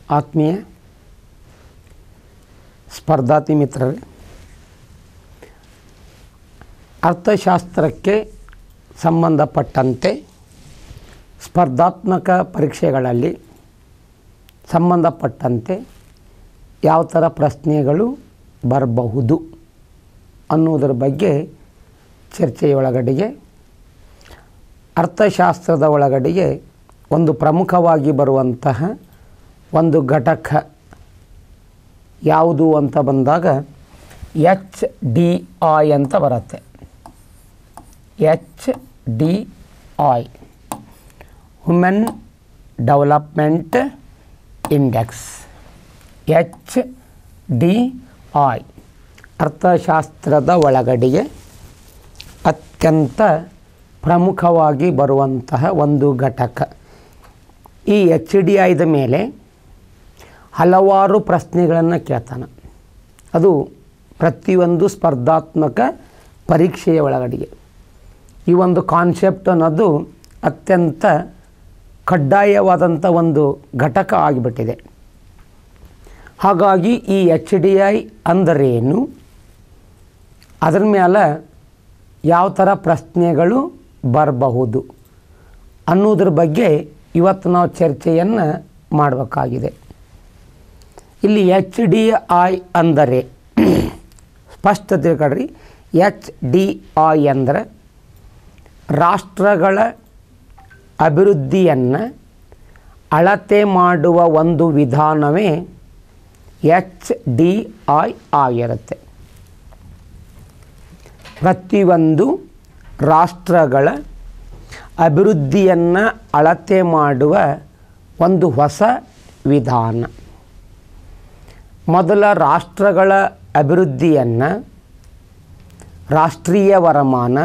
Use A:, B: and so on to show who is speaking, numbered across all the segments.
A: ಆತ್ಮೀಯ ಸ್ಪರ್ಧಾರ್ಥಿ ಮಿತ್ರರೇ ಅರ್ಥಶಾಸ್ತ್ರಕ್ಕೆ ಸಂಬಂಧಪಟ್ಟಂತೆ ಸ್ಪರ್ಧಾತ್ಮಕ ಪರೀಕ್ಷೆಗಳಲ್ಲಿ ಸಂಬಂಧಪಟ್ಟಂತೆ ಯಾವ ಥರ ಪ್ರಶ್ನೆಗಳು ಬರಬಹುದು ಅನ್ನುವುದರ ಬಗ್ಗೆ ಚರ್ಚೆಯೊಳಗಡೆಗೆ ಅರ್ಥಶಾಸ್ತ್ರದ ಒಳಗಡೆಗೆ ಒಂದು ಪ್ರಮುಖವಾಗಿ ಬರುವಂತಹ ಒಂದು ಘಟಕ ಯಾವುದು ಅಂತ ಬಂದಾಗ ಎಚ್ ಡಿ ಐ ಅಂತ ಬರುತ್ತೆ H D I human development index H D I ಅರ್ಥಶಾಸ್ತ್ರದ ಒಳಗಡೆಗೆ ಅತ್ಯಂತ ಪ್ರಮುಖವಾಗಿ ಬರುವಂತಹ ಒಂದು ಘಟಕ ಈ ಎಚ್ ಡಿ ಐದ ಮೇಲೆ ಹಲವಾರು ಪ್ರಶ್ನೆಗಳನ್ನು ಕೇಳ್ತಾನೆ ಅದು ಪ್ರತಿಯೊಂದು ಸ್ಪರ್ಧಾತ್ಮಕ ಪರೀಕ್ಷೆಯ ಒಳಗಡೆಗೆ ಈ ಒಂದು ಕಾನ್ಸೆಪ್ಟ್ ಅನ್ನೋದು ಅತ್ಯಂತ ಕಡ್ಡಾಯವಾದಂಥ ಒಂದು ಘಟಕ ಆಗಿಬಿಟ್ಟಿದೆ ಹಾಗಾಗಿ ಈ ಎಚ್ ಡಿ ಐ ಅಂದರೇನು ಅದರ ಮೇಲೆ ಯಾವ ಥರ ಪ್ರಶ್ನೆಗಳು ಬರಬಹುದು ಅನ್ನೋದ್ರ ಬಗ್ಗೆ ಇವತ್ತು ನಾವು ಚರ್ಚೆಯನ್ನು ಮಾಡಬೇಕಾಗಿದೆ ಇಲ್ಲಿ ಎಚ್ ಡಿ ಐ ಅಂದರೆ ಸ್ಪಷ್ಟ ತಿಳ್ಕೊಳ್ರಿ ಎಚ್ ಡಿ ಐ ಅಂದರೆ ರಾಷ್ಟ್ರಗಳ ಅಭಿವೃದ್ಧಿಯನ್ನು ಅಳತೆ ಮಾಡುವ ಒಂದು ವಿಧಾನವೇ ಎಚ್ ಡಿ ಐ ಆಗಿರುತ್ತೆ ಪ್ರತಿಯೊಂದು ರಾಷ್ಟ್ರಗಳ ಅಭಿವೃದ್ಧಿಯನ್ನು ಅಳತೆ ಮಾಡುವ ಒಂದು ಹೊಸ ವಿಧಾನ ಮೊದಲ ರಾಷ್ಟ್ರಗಳ ಅಭಿವೃದ್ಧಿಯನ್ನು ರಾಷ್ಟ್ರೀಯ ವರಮಾನ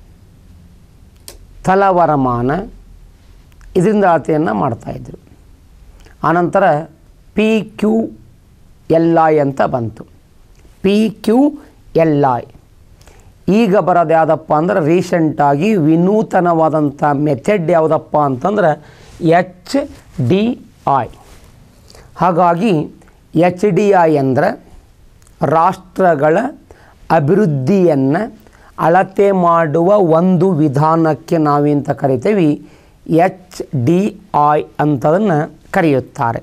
A: ತಲವರಮಾನ ಇದರಿಂದ ಅಳತೆಯನ್ನು ಮಾಡ್ತಾಯಿದ್ರು ಆನಂತರ ಪಿ ಕ್ಯೂ ಎಲ್ ಐ ಅಂತ ಬಂತು ಪಿ ಕ್ಯೂ ಎಲ್ ಐ ಈಗ ಬರೋದು ಯಾವುದಪ್ಪ ಅಂದ್ರೆ ರೀಸೆಂಟಾಗಿ ವಿನೂತನವಾದಂಥ ಮೆಥಡ್ ಯಾವುದಪ್ಪ ಅಂತಂದ್ರೆ ಎಚ್ ಡಿ ಐ ಹಾಗಾಗಿ ಎಚ್ ಡಿ ಐ ಅಂದರೆ ರಾಷ್ಟ್ರಗಳ ಅಭಿವೃದ್ಧಿಯನ್ನು ಅಳತೆ ಮಾಡುವ ಒಂದು ವಿಧಾನಕ್ಕೆ ನಾವೇಂತ ಕರಿತೀವಿ ಎಚ್ ಡಿ ಐ ಅಂತದನ್ನು ಕರೆಯುತ್ತಾರೆ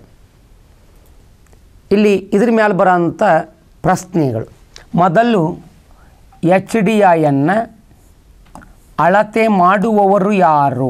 A: ಇಲ್ಲಿ ಇದ್ರ ಮೇಲೆ ಬರೋಂಥ ಪ್ರಶ್ನೆಗಳು ಮೊದಲು ಎಚ್ ಡಿ ಐಯನ್ನು ಅಳತೆ ಮಾಡುವವರು ಯಾರು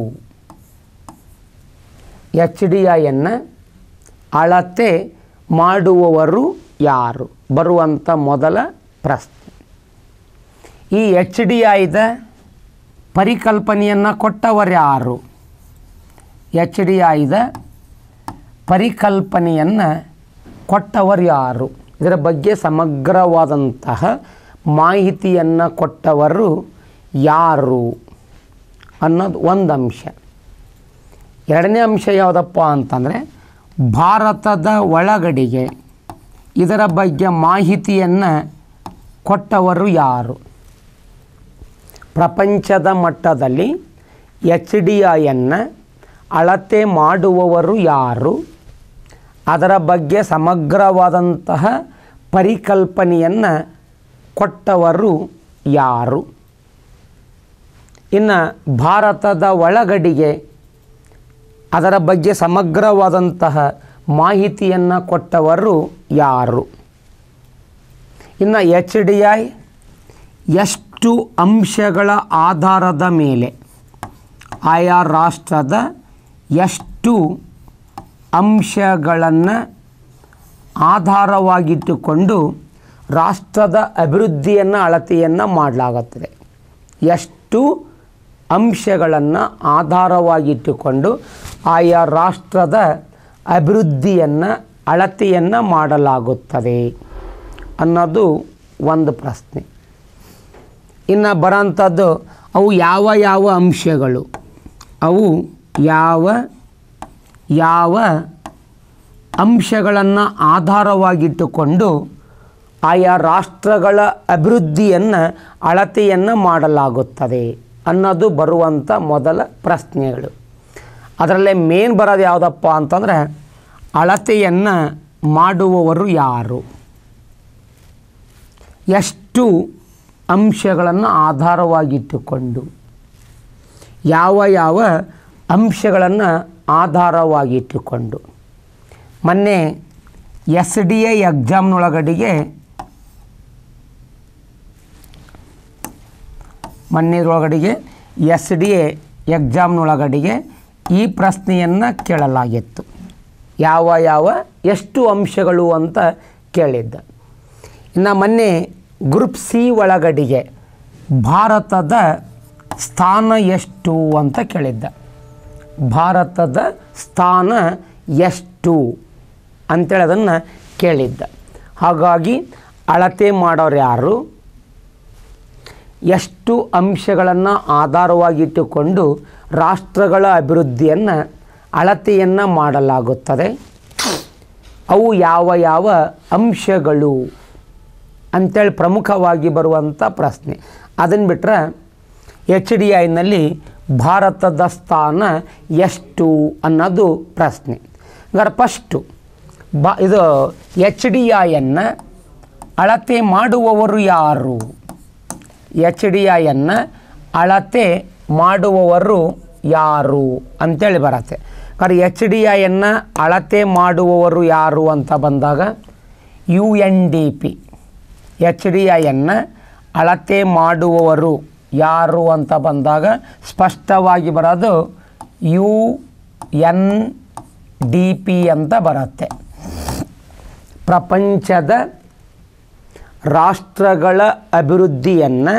A: ಎಚ್ ಡಿ ಐಯನ್ನು ಅಳತೆ ಮಾಡುವವರು ಯಾರು ಬರುವಂಥ ಮೊದಲ ಪ್ರಶ್ನೆ ಈ ಎಚ್ ಡಿ ಐದ ಪರಿಕಲ್ಪನೆಯನ್ನು ಕೊಟ್ಟವರು ಯಾರು ಎಚ್ ಡಿ ಐದ ಪರಿಕಲ್ಪನೆಯನ್ನು ಕೊಟ್ಟವರು ಯಾರು ಇದರ ಬಗ್ಗೆ ಸಮಗ್ರವಾದಂತಹ ಮಾಹಿತಿಯನ್ನು ಕೊಟ್ಟವರು ಯಾರು ಅನ್ನೋದು ಒಂದು ಅಂಶ ಎರಡನೇ ಅಂಶ ಯಾವುದಪ್ಪ ಅಂತಂದರೆ ಭಾರತದ ಒಳಗಡೆಗೆ ಇದರ ಬಗ್ಗೆ ಮಾಹಿತಿಯನ್ನು ಕೊಟ್ಟವರು ಯಾರು ಪ್ರಪಂಚದ ಮಟ್ಟದಲ್ಲಿ ಎಚ್ ಡಿ ಐಯನ್ನು ಅಳತೆ ಮಾಡುವವರು ಯಾರು ಅದರ ಬಗ್ಗೆ ಸಮಗ್ರವಾದಂತಹ ಪರಿಕಲ್ಪನೆಯನ್ನು ಕೊಟ್ಟವರು ಯಾರು ಇನ್ನು ಭಾರತದ ಒಳಗಡೆಗೆ ಅದರ ಬಗ್ಗೆ ಸಮಗ್ರವಾದಂತಹ ಮಾಹಿತಿಯನ್ನು ಕೊಟ್ಟವರು ಯಾರು ಇನ್ನು ಎಚ್ ಡಿ ಐ ಎಷ್ಟು ಅಂಶಗಳ ಆಧಾರದ ಮೇಲೆ ಆಯಾ ರಾಷ್ಟ್ರದ ಎಷ್ಟು ಅಂಶಗಳನ್ನು ಆಧಾರವಾಗಿಟ್ಟುಕೊಂಡು ರಾಷ್ಟ್ರದ ಅಭಿವೃದ್ಧಿಯನ್ನು ಅಳತೆಯನ್ನು ಮಾಡಲಾಗುತ್ತದೆ ಎಷ್ಟು ಅಂಶಗಳನ್ನು ಆಧಾರವಾಗಿಟ್ಟುಕೊಂಡು ಆಯಾ ರಾಷ್ಟ್ರದ ಅಭಿವೃದ್ಧಿಯನ್ನು ಅಳತೆಯನ್ನು ಮಾಡಲಾಗುತ್ತದೆ ಅನ್ನೋದು ಒಂದು ಪ್ರಶ್ನೆ ಇನ್ನು ಬರೋಂಥದ್ದು ಅವು ಯಾವ ಯಾವ ಅಂಶಗಳು ಅವು ಯಾವ ಯಾವ ಅಂಶಗಳನ್ನು ಆಧಾರವಾಗಿಟ್ಟುಕೊಂಡು ಆಯಾ ರಾಷ್ಟ್ರಗಳ ಅಭಿವೃದ್ಧಿಯನ್ನು ಅಳತೆಯನ್ನು ಮಾಡಲಾಗುತ್ತದೆ ಅನ್ನೋದು ಬರುವಂಥ ಮೊದಲ ಪ್ರಶ್ನೆಗಳು ಅದರಲ್ಲೇ ಮೇನ್ ಬರೋದು ಯಾವುದಪ್ಪ ಅಂತಂದರೆ ಅಳತೆಯನ್ನು ಮಾಡುವವರು ಯಾರು ಎಷ್ಟು ಅಂಶಗಳನ್ನು ಆಧಾರವಾಗಿಟ್ಟುಕೊಂಡು ಯಾವ ಯಾವ ಅಂಶಗಳನ್ನು ಆಧಾರವಾಗಿಟ್ಟುಕೊಂಡು ಮೊನ್ನೆ ಎಸ್ ಡಿ ಎ ಎಕ್ಸಾಮ್ನೊಳಗಡೆಗೆ ಮೊನ್ನೆದೊಳಗಡೆಗೆ ಎಸ್ ಡಿ ಎ ಎಕ್ಸಾಮ್ನೊಳಗಡೆಗೆ ಈ ಪ್ರಶ್ನೆಯನ್ನು ಕೇಳಲಾಗಿತ್ತು ಯಾವ ಯಾವ ಎಷ್ಟು ಅಂಶಗಳು ಅಂತ ಕೇಳಿದ್ದ ಇನ್ನು ಮೊನ್ನೆ ಗ್ರೂಪ್ ಸಿ ಒಳಗಡೆಗೆ ಭಾರತದ ಸ್ಥಾನ ಎಷ್ಟು ಅಂತ ಕೇಳಿದ್ದ ಭಾರತದ ಸ್ಥಾನ ಎಷ್ಟು ಅಂತೇಳಿ ಅದನ್ನು ಕೇಳಿದ್ದ ಹಾಗಾಗಿ ಅಳತೆ ಮಾಡೋರು ಯಾರು ಎಷ್ಟು ಅಂಶಗಳನ್ನು ಆಧಾರವಾಗಿಟ್ಟುಕೊಂಡು ರಾಷ್ಟ್ರಗಳ ಅಭಿವೃದ್ಧಿಯನ್ನು ಅಳತೆಯನ್ನು ಮಾಡಲಾಗುತ್ತದೆ ಅವು ಯಾವ ಯಾವ ಅಂಶಗಳು ಅಂತೇಳಿ ಪ್ರಮುಖವಾಗಿ ಬರುವಂಥ ಪ್ರಶ್ನೆ ಅದನ್ನು ಬಿಟ್ಟರೆ ಎಚ್ ಡಿ ಐನಲ್ಲಿ ಭಾರತದ ಸ್ಥಾನ ಎಷ್ಟು ಅನ್ನೋದು ಪ್ರಶ್ನೆ ಹಂಗಾರೆ ಫಸ್ಟು ಬಾ ಇದು ಎಚ್ ಡಿ ಐಯನ್ನು ಅಳತೆ ಮಾಡುವವರು ಯಾರು ಎಚ್ ಡಿ ಐಯನ್ನು ಅಳತೆ ಮಾಡುವವರು ಯಾರು ಅಂತೇಳಿ ಬರತ್ತೆ ಆದರೆ ಎಚ್ ಡಿ ಐಯನ್ನು ಅಳತೆ ಮಾಡುವವರು ಯಾರು ಅಂತ ಬಂದಾಗ U N D P H D ಐಯನ್ನು ಅಳತೆ ಮಾಡುವವರು ಯಾರು ಅಂತ ಬಂದಾಗ ಸ್ಪಷ್ಟವಾಗಿ ಬರೋದು ಯು ಎನ್ ಡಿ ಪಿ ಅಂತ ಬರುತ್ತೆ ಪ್ರಪಂಚದ ರಾಷ್ಟ್ರಗಳ ಅಭಿವೃದ್ಧಿಯನ್ನು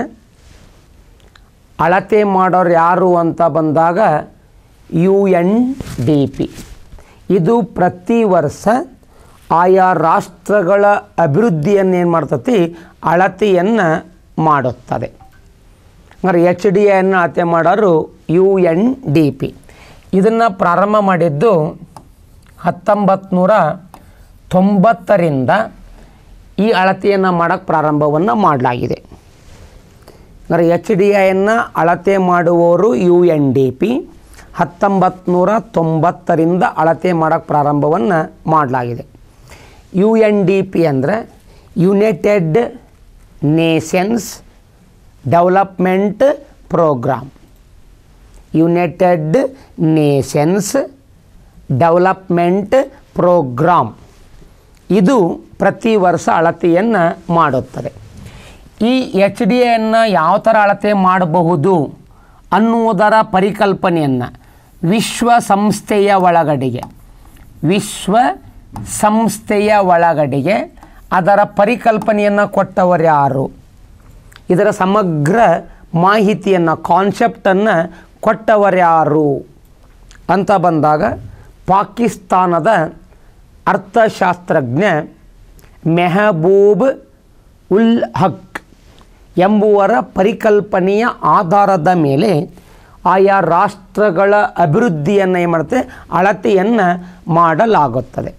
A: ಅಳತೆ ಮಾಡೋರು ಯಾರು ಅಂತ ಬಂದಾಗ ಯು ಎನ್ ಡಿ ಪಿ ಇದು ಪ್ರತಿ ವರ್ಷ ಆಯಾ ರಾಷ್ಟ್ರಗಳ ಅಭಿವೃದ್ಧಿಯನ್ನು ಏನು ಮಾಡ್ತತಿ ಅಳತೆಯನ್ನು ಮಾಡುತ್ತದೆ ಅಂದರೆ ಎಚ್ ಡಿ ಎನ್ನು ಅಳತೆ ಮಾಡೋರು ಯು ಎನ್ ಡಿ ಪಿ ಇದನ್ನು ಪ್ರಾರಂಭ ಮಾಡಿದ್ದು ಹತ್ತೊಂಬತ್ತು ನೂರ ತೊಂಬತ್ತರಿಂದ ಈ ಅಳತೆಯನ್ನು ಮಾಡೋಕ್ಕೆ ಪ್ರಾರಂಭವನ್ನು ಮಾಡಲಾಗಿದೆ ಅಂದರೆ ಎಚ್ ಡಿ ಐಯನ್ನು ಅಳತೆ ಮಾಡುವವರು ಯು ಎನ್ ಡಿ ಪಿ ಹತ್ತೊಂಬತ್ತು ನೂರ ತೊಂಬತ್ತರಿಂದ ಅಳತೆ ಮಾಡೋಕ್ಕೆ ಪ್ರಾರಂಭವನ್ನು ಮಾಡಲಾಗಿದೆ ಯು ಎನ್ ಡಿ ಪಿ ಅಂದರೆ United Nations Development Programme United Nations Development Programme ಇದು ಪ್ರತಿ ವರ್ಷ ಅಳತೆಯನ್ನು ಮಾಡುತ್ತದೆ ಈ ಎಚ್ ಡಿ ಎನ್ನು ಯಾವ ಥರ ಅಳತೆ ಮಾಡಬಹುದು ಅನ್ನುವುದರ ಪರಿಕಲ್ಪನೆಯನ್ನು ವಿಶ್ವಸಂಸ್ಥೆಯ ಒಳಗಡೆಗೆ ವಿಶ್ವ ಸಂಸ್ಥೆಯ ಒಳಗಡೆಗೆ ಅದರ ಪರಿಕಲ್ಪನೆಯನ್ನು ಕೊಟ್ಟವರು ಯಾರು ಇದರ ಸಮಗ್ರ ಮಾಹಿತಿಯನ್ನು ಕಾನ್ಸೆಪ್ಟನ್ನು ಕೊಟ್ಟವರ್ಯಾರು ಅಂತ ಬಂದಾಗ ಪಾಕಿಸ್ತಾನದ ಅರ್ಥಶಾಸ್ತ್ರಜ್ಞ ಮೆಹಬೂಬ್ ಉಲ್ ಹಕ್ ಎಂಬುವರ ಪರಿಕಲ್ಪನೆಯ ಆಧಾರದ ಮೇಲೆ ಆಯಾ ರಾಷ್ಟ್ರಗಳ ಅಭಿವೃದ್ಧಿಯನ್ನು ಏನು ಮಾಡುತ್ತೆ ಅಳತೆಯನ್ನು ಮಾಡಲಾಗುತ್ತದೆ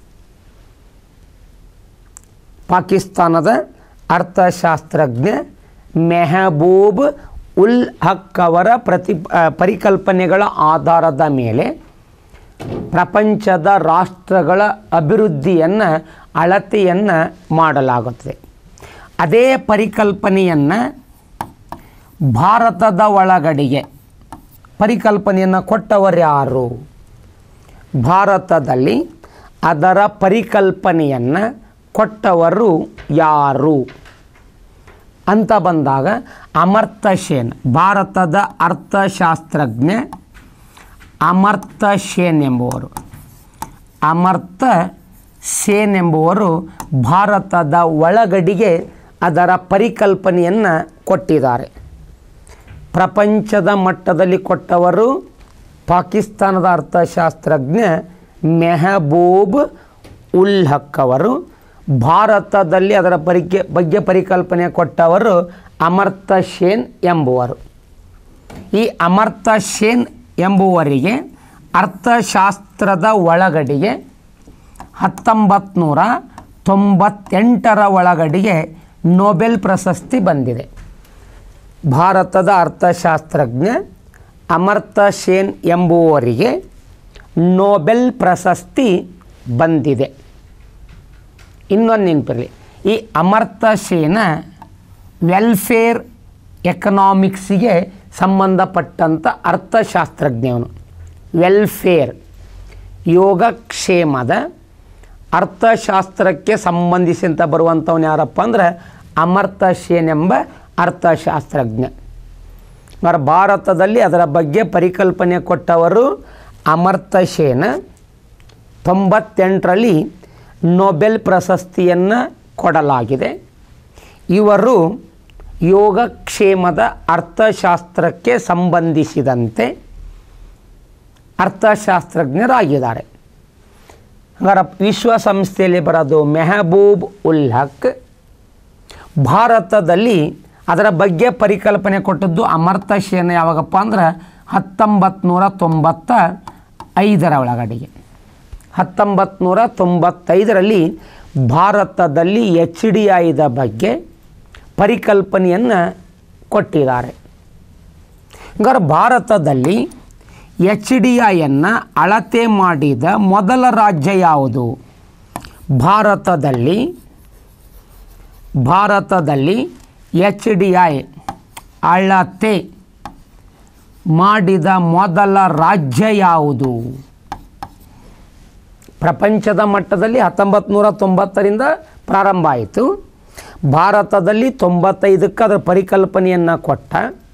A: ಪಾಕಿಸ್ತಾನದ ಅರ್ಥಶಾಸ್ತ್ರಜ್ಞ ಮೆಹಬೂಬ್ ಉಲ್ ಹಕ್ ಅವರ ಪ್ರತಿ ಆ, ಪರಿಕಲ್ಪನೆಗಳ ಆಧಾರದ ಮೇಲೆ ಪ್ರಪಂಚದ ರಾಷ್ಟ್ರಗಳ ಅಭಿವೃದ್ಧಿಯನ್ನು ಅಳತೆಯನ್ನು ಮಾಡಲಾಗುತ್ತದೆ ಅದೇ ಪರಿಕಲ್ಪನೆಯನ್ನು ಭಾರತದ ಒಳಗಡೆಗೆ ಪರಿಕಲ್ಪನೆಯನ್ನು ಕೊಟ್ಟವರು ಯಾರು ಭಾರತದಲ್ಲಿ ಅದರ ಪರಿಕಲ್ಪನೆಯನ್ನು ಕೊಟ್ಟವರು ಯಾರು ಅಂತ ಬಂದಾಗ ಅಮರ್ತ್ಯ ಸೇನ್ ಭಾರತದ ಅರ್ಥಶಾಸ್ತ್ರಜ್ಞ ಅಮರ್ತ್ಯ ಸೇನ್ ಎಂಬುವರು ಅಮರ್ತ್ಯ ಸೇನ್ ಎಂಬುವರು ಭಾರತದ ಒಳಗಡಿಗೆ ಅದರ ಪರಿಕಲ್ಪನೆಯನ್ನು ಕೊಟ್ಟಿದ್ದಾರೆ ಪ್ರಪಂಚದ ಮಟ್ಟದಲ್ಲಿ ಕೊಟ್ಟವರು ಪಾಕಿಸ್ತಾನದ ಅರ್ಥಶಾಸ್ತ್ರಜ್ಞ ಮೆಹಬೂಬ್ ಉಲ್ ಹಕ್ ಅವರು ಭಾರತದಲ್ಲಿ ಅದರ ಪರಿಕೆ ಬಗ್ಗೆ ಪರಿಕಲ್ಪನೆ ಕೊಟ್ಟವರು ಅಮರ್ತ್ಯ ಸೇನ್ ಎಂಬುವರು ಈ ಅಮರ್ತ್ಯ ಸೇನ್ ಎಂಬುವರಿಗೆ ಅರ್ಥಶಾಸ್ತ್ರದ ಒಳಗಡೆಗೆ ಹತ್ತೊಂಬತ್ತು ನೂರ ತೊಂಬತ್ತೆಂಟರ ಒಳಗಡೆಗೆ ನೊಬೆಲ್ ಪ್ರಶಸ್ತಿ ಬಂದಿದೆ ಭಾರತದ ಅರ್ಥಶಾಸ್ತ್ರಜ್ಞ ಅಮರ್ತ್ಯ ಸೇನ್ ಎಂಬುವರಿಗೆ ನೊಬೆಲ್ ಪ್ರಶಸ್ತಿ ಬಂದಿದೆ ಇನ್ನೊಂದು ನೆನಪಿರಲಿ ಈ ಅಮರ್ತ್ಯ ಸೇನ ವೆಲ್ಫೇರ್ ಎಕನಾಮಿಕ್ಸಿಗೆ ಸಂಬಂಧಪಟ್ಟಂಥ ಅರ್ಥಶಾಸ್ತ್ರಜ್ಞವನು ವೆಲ್ಫೇರ್ ಯೋಗಕ್ಷೇಮದ ಅರ್ಥಶಾಸ್ತ್ರಕ್ಕೆ ಸಂಬಂಧಿಸಿದಂತ ಬರುವಂಥವನು ಯಾರಪ್ಪ ಅಂದ್ರೆ ಅಮರ್ತ್ಯ ಸೇನ್ ಎಂಬ ಅರ್ಥಶಾಸ್ತ್ರಜ್ಞ ಅವರ ಭಾರತದಲ್ಲಿ ಅದರ ಬಗ್ಗೆ ಪರಿಕಲ್ಪನೆ ಕೊಟ್ಟವರು ಅಮರ್ತ್ಯ ಸೇನ್ ತೊಂಬತ್ತೆಂಟರಲ್ಲಿ ನೊಬೆಲ್ ಪ್ರಶಸ್ತಿಯನ್ನು ಕೊಡಲಾಗಿದೆ ಇವರು ಯೋಗಕ್ಷೇಮದ ಅರ್ಥಶಾಸ್ತ್ರಕ್ಕೆ ಸಂಬಂಧಿಸಿದಂತೆ ಅರ್ಥಶಾಸ್ತ್ರಜ್ಞರಾಗಿದ್ದಾರೆ ಹಂಗಾರೆ ವಿಶ್ವಸಂಸ್ಥೆಯಲ್ಲಿ ಬರೋದು ಮೆಹಬೂಬ್ ಉಲ್ ಹಕ್ ಭಾರತದಲ್ಲಿ ಅದರ ಬಗ್ಗೆ ಪರಿಕಲ್ಪನೆ ಕೊಟ್ಟದ್ದು ಅಮರ್ತ್ಯ ಸೇನ್ ಯಾವಾಗಪ್ಪ ಅಂದ್ರೆ ಹತ್ತೊಂಬತ್ತು ನೂರ ತೊಂಬತ್ತ ಐದರ ಒಳಗಡೆಗೆ ಹತ್ತೊಂಬತ್ತು ನೂರ ತೊಂಬತ್ತೈದರಲ್ಲಿ ಭಾರತದಲ್ಲಿ ಎಚ್ ಡಿ ಐದ ಬಗ್ಗೆ ಪರಿಕಲ್ಪನೆಯನ್ನು ಕೊಟ್ಟಿದ್ದಾರೆ ಹಂಗಾರೆ ಭಾರತದಲ್ಲಿ ಎಚ್ ಡಿ ಐಯನ್ನು ಅಳತೆ ಮಾಡಿದ ಮೊದಲ ರಾಜ್ಯ ಯಾವುದು ಭಾರತದಲ್ಲಿ ಭಾರತದಲ್ಲಿ ಎಚ್ ಡಿ ಐ ಅಳತೆ ಮಾಡಿದ ಮೊದಲ ರಾಜ್ಯ ಯಾವುದು ಪ್ರಪಂಚದ ಮಟ್ಟದಲ್ಲಿ ಹತ್ತೊಂಬತ್ತು ನೂರ ತೊಂಬತ್ತರಿಂದ ಪ್ರಾರಂಭ ಆಯಿತು ಭಾರತದಲ್ಲಿ ತೊಂಬತ್ತೈದಕ್ಕೆ ಅದರ ಪರಿಕಲ್ಪನೆಯನ್ನು ಕೊಟ್ಟ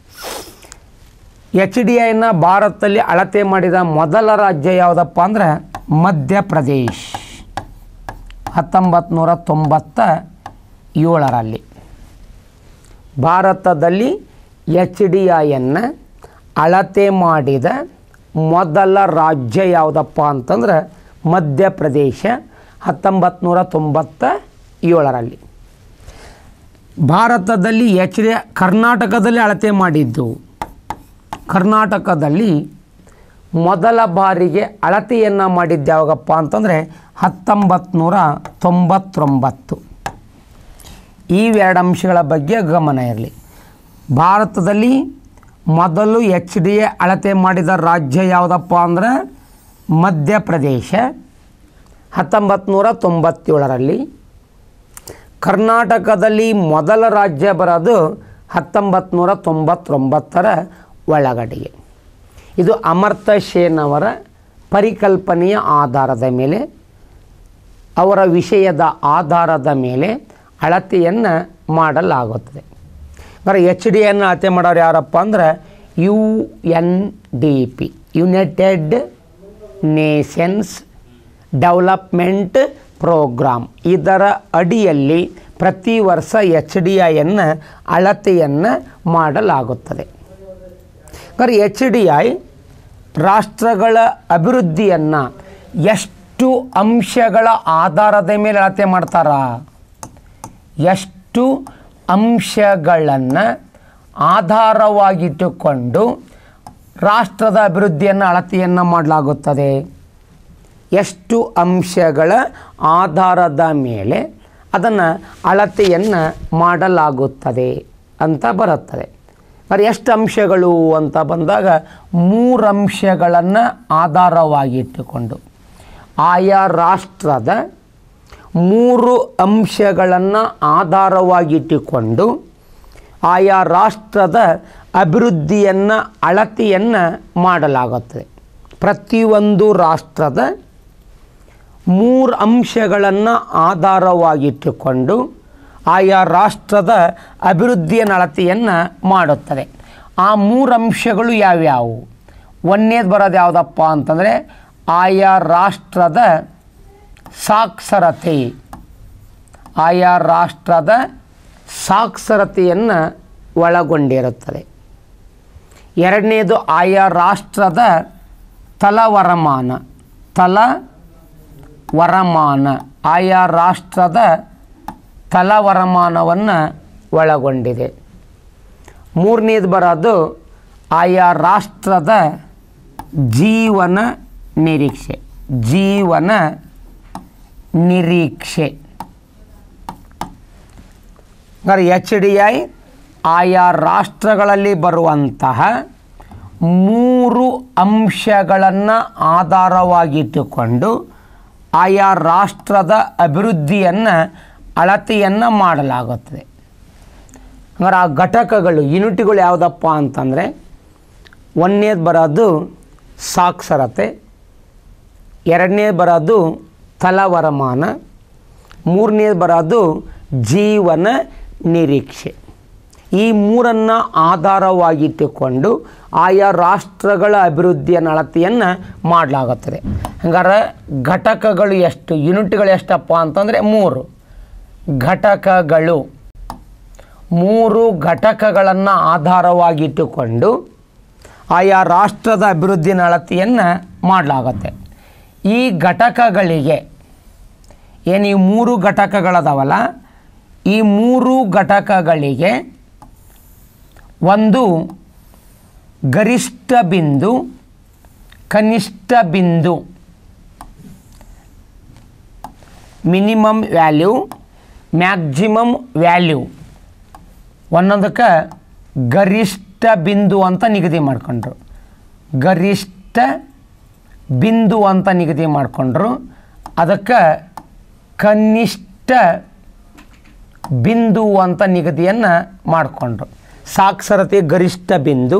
A: ಎಚ್ ಡಿ ಐನ ಭಾರತದಲ್ಲಿ ಅಳತೆ ಮಾಡಿದ ಮೊದಲ ರಾಜ್ಯ ಯಾವುದಪ್ಪ ಅಂದ್ರೆ ಮಧ್ಯಪ್ರದೇಶ್ ಹತ್ತೊಂಬತ್ತು ನೂರ ತೊಂಬತ್ತ ಏಳರಲ್ಲಿ ಭಾರತದಲ್ಲಿ ಎಚ್ ಡಿ ಐಯನ್ನು ಅಳತೆ ಮಾಡಿದ ಮೊದಲ ರಾಜ್ಯ ಯಾವುದಪ್ಪ ಅಂತಂದ್ರೆ ಮಧ್ಯಪ್ರದೇಶ ಹತ್ತೊಂಬತ್ತು ನೂರ ತೊಂಬತ್ತ ಏಳರಲ್ಲಿ ಭಾರತದಲ್ಲಿ ಎಚ್ ಡಿ ಕರ್ನಾಟಕದಲ್ಲಿ ಅಳತೆ ಮಾಡಿದ್ದು ಕರ್ನಾಟಕದಲ್ಲಿ ಮೊದಲ ಬಾರಿಗೆ ಅಳತೆಯನ್ನು ಮಾಡಿದ್ದು ಯಾವಾಗಪ್ಪ ಅಂತಂದರೆ ಹತ್ತೊಂಬತ್ತು ನೂರ ತೊಂಬತ್ತೊಂಬತ್ತು ಈ ಎರಡು ಅಂಶಗಳ ಬಗ್ಗೆ ಗಮನ ಇರಲಿ ಭಾರತದಲ್ಲಿ ಮೊದಲು ಎಚ್ ಡಿ ಎ ಅಳತೆ ಮಾಡಿದ ರಾಜ್ಯ ಯಾವುದಪ್ಪ ಅಂದ್ರೆ ಮಧ್ಯಪ್ರದೇಶ ಹತ್ತೊಂಬತ್ತು ನೂರ ತೊಂಬತ್ತೇಳರಲ್ಲಿ ಕರ್ನಾಟಕದಲ್ಲಿ ಮೊದಲ ರಾಜ್ಯ ಬರೋದು ಹತ್ತೊಂಬತ್ತು ನೂರ ತೊಂಬತ್ತೊಂಬತ್ತರ ಒಳಗಡೆಗೆ ಇದು ಅಮರ್ತ್ಯ ಸೇನ್ ಅವರ ಪರಿಕಲ್ಪನೆಯ ಆಧಾರದ ಮೇಲೆ ಅವರ ವಿಷಯದ ಆಧಾರದ ಮೇಲೆ ಅಳತೆಯನ್ನು ಮಾಡಲಾಗುತ್ತದೆ ಅಂದರೆ ಎಚ್ ಡಿ ಅನ್ನು ಅಳತೆ ಮಾಡೋರು ಯಾರಪ್ಪ ಅಂದ್ರೆ U N D P United Nations Development Programme ಇದರ ಅಡಿಯಲ್ಲಿ ಪ್ರತಿ ವರ್ಷ ಎಚ್ ಡಿ ಐಯನ್ನು ಅಳತೆಯನ್ನು ಮಾಡಲಾಗುತ್ತದೆ ಅಂದರೆ ಎಚ್ ಡಿ ಐ ರಾಷ್ಟ್ರಗಳ ಅಭಿವೃದ್ಧಿಯನ್ನು ಎಷ್ಟು ಅಂಶಗಳ ಆಧಾರದ ಮೇಲೆ ಅಳತೆ ಮಾಡ್ತಾರ ಎಷ್ಟು ಅಂಶಗಳನ್ನು ಆಧಾರವಾಗಿಟ್ಟುಕೊಂಡು ರಾಷ್ಟ್ರದ ಅಭಿವೃದ್ಧಿಯನ್ನು ಅಳತೆಯನ್ನು ಮಾಡಲಾಗುತ್ತದೆ ಎಷ್ಟು ಅಂಶಗಳ ಆಧಾರದ ಮೇಲೆ ಅದನ್ನು ಅಳತೆಯನ್ನು ಮಾಡಲಾಗುತ್ತದೆ ಅಂತ ಬರುತ್ತದೆ మరి ಎಷ್ಟು ಅಂಶಗಳು ಅಂತ ಬಂದಾಗ ಮೂರು ಅಂಶಗಳನ್ನು ಆಧಾರವಾಗಿಟ್ಟುಕೊಂಡು ಆಯಾ ರಾಷ್ಟ್ರದ ಮೂರು ಅಂಶಗಳನ್ನು ಆಧಾರವಾಗಿಟ್ಟುಕೊಂಡು ಆಯಾ ರಾಷ್ಟ್ರದ ಅಭಿವೃದ್ಧಿಯನ್ನು ಅಳತೆಯನ್ನು ಮಾಡಲಾಗುತ್ತದೆ ಪ್ರತಿಯೊಂದು ರಾಷ್ಟ್ರದ ಮೂರು ಅಂಶಗಳನ್ನು ಆಧಾರವಾಗಿಟ್ಟುಕೊಂಡು ಆಯಾ ರಾಷ್ಟ್ರದ ಅಭಿವೃದ್ಧಿಯ ಅಳತೆಯನ್ನು ಮಾಡುತ್ತದೆ ಆ ಮೂರು ಅಂಶಗಳು ಯಾವ್ಯಾವು ಒಂದನೇದು ಬರೋದು ಯಾವುದಪ್ಪ ಅಂತಂದರೆ ಆಯಾ ರಾಷ್ಟ್ರದ ಸಾಕ್ಷರತೆ ಆಯಾ ರಾಷ್ಟ್ರದ ಸಾಕ್ಷರತೆಯನ್ನು ಒಳಗೊಂಡಿರುತ್ತದೆ ಎರಡನೇದು ಆಯಾ ರಾಷ್ಟ್ರದ ತಲವರಮಾನ ತಲ ವರಮಾನ ಆಯಾ ರಾಷ್ಟ್ರದ ತಲವರಮಾನವನ್ನು ಒಳಗೊಂಡಿದೆ ಮೂರನೇದು ಬರೋದು ಆಯಾ ರಾಷ್ಟ್ರದ ಜೀವನ ನಿರೀಕ್ಷೆ ಜೀವನ ನಿರೀಕ್ಷೆ ಅಂದರೆ ಎಚ್ ಡಿ ಐ ಆಯಾ ರಾಷ್ಟ್ರಗಳಲ್ಲಿ ಬರುವಂತಹ ಮೂರು ಅಂಶಗಳನ್ನು ಆಧಾರವಾಗಿಟ್ಟುಕೊಂಡು ಆಯಾ ರಾಷ್ಟ್ರದ ಅಭಿವೃದ್ಧಿಯನ್ನು ಅಳತೆಯನ್ನು ಮಾಡಲಾಗುತ್ತದೆ ಹಂಗಾರೆ ಆ ಘಟಕಗಳು ಯೂನಿಟ್ಗಳು ಯಾವುದಪ್ಪ ಅಂತಂದರೆ ಒಂದನೇದು ಬರೋದು ಸಾಕ್ಷರತೆ ಎರಡನೇದು ಬರೋದು ತಲವರಮಾನ ಮೂರನೇದು ಬರೋದು ಜೀವನ ನಿರೀಕ್ಷೆ ಈ ಮೂರನ್ನು ಆಧಾರವಾಗಿಟ್ಟುಕೊಂಡು ಆಯಾ ರಾಷ್ಟ್ರಗಳ ಅಭಿವೃದ್ಧಿಯ ಅಳತೆಯನ್ನು ಮಾಡಲಾಗುತ್ತದೆ ಹಂಗಾರೆ ಘಟಕಗಳು ಎಷ್ಟು ಯೂನಿಟ್ಗಳು ಎಷ್ಟಪ್ಪ ಅಂತಂದರೆ ಮೂರು ಘಟಕಗಳು ಮೂರು ಘಟಕಗಳನ್ನು ಆಧಾರವಾಗಿಟ್ಟುಕೊಂಡು ಆಯಾ ರಾಷ್ಟ್ರದ ಅಭಿವೃದ್ಧಿಯ ಅಳತೆಯನ್ನು ಮಾಡಲಾಗುತ್ತೆ ಈ ಘಟಕಗಳಿಗೆ ಏನು ಈ ಮೂರು ಘಟಕಗಳದಾವಲ್ಲ ಈ ಮೂರು ಘಟಕಗಳಿಗೆ ಒಂದು ಗರಿಷ್ಠ ಬಿಂದು ಕನಿಷ್ಠ ಬಿಂದು ಮಿನಿಮಮ್ ವ್ಯಾಲ್ಯೂ ಮ್ಯಾಕ್ಸಿಮಮ್ ವ್ಯಾಲ್ಯೂ ಒಂದೊಂದಕ್ಕೆ ಗರಿಷ್ಠ ಬಿಂದು ಅಂತ ನಿಗದಿ ಮಾಡಿಕೊಂಡ್ರು ಗರಿಷ್ಠ ಬಿಂದು ಅಂತ ನಿಗದಿ ಮಾಡಿಕೊಂಡ್ರು ಅದಕ್ಕೆ ಕನಿಷ್ಠ ಬಿಂದು ಅಂತ ನಿಗದಿಯನ್ನು ಮಾಡಿಕೊಂಡ್ರು ಸಾಕ್ಷರತೆ ಗರಿಷ್ಠ ಬಿಂದು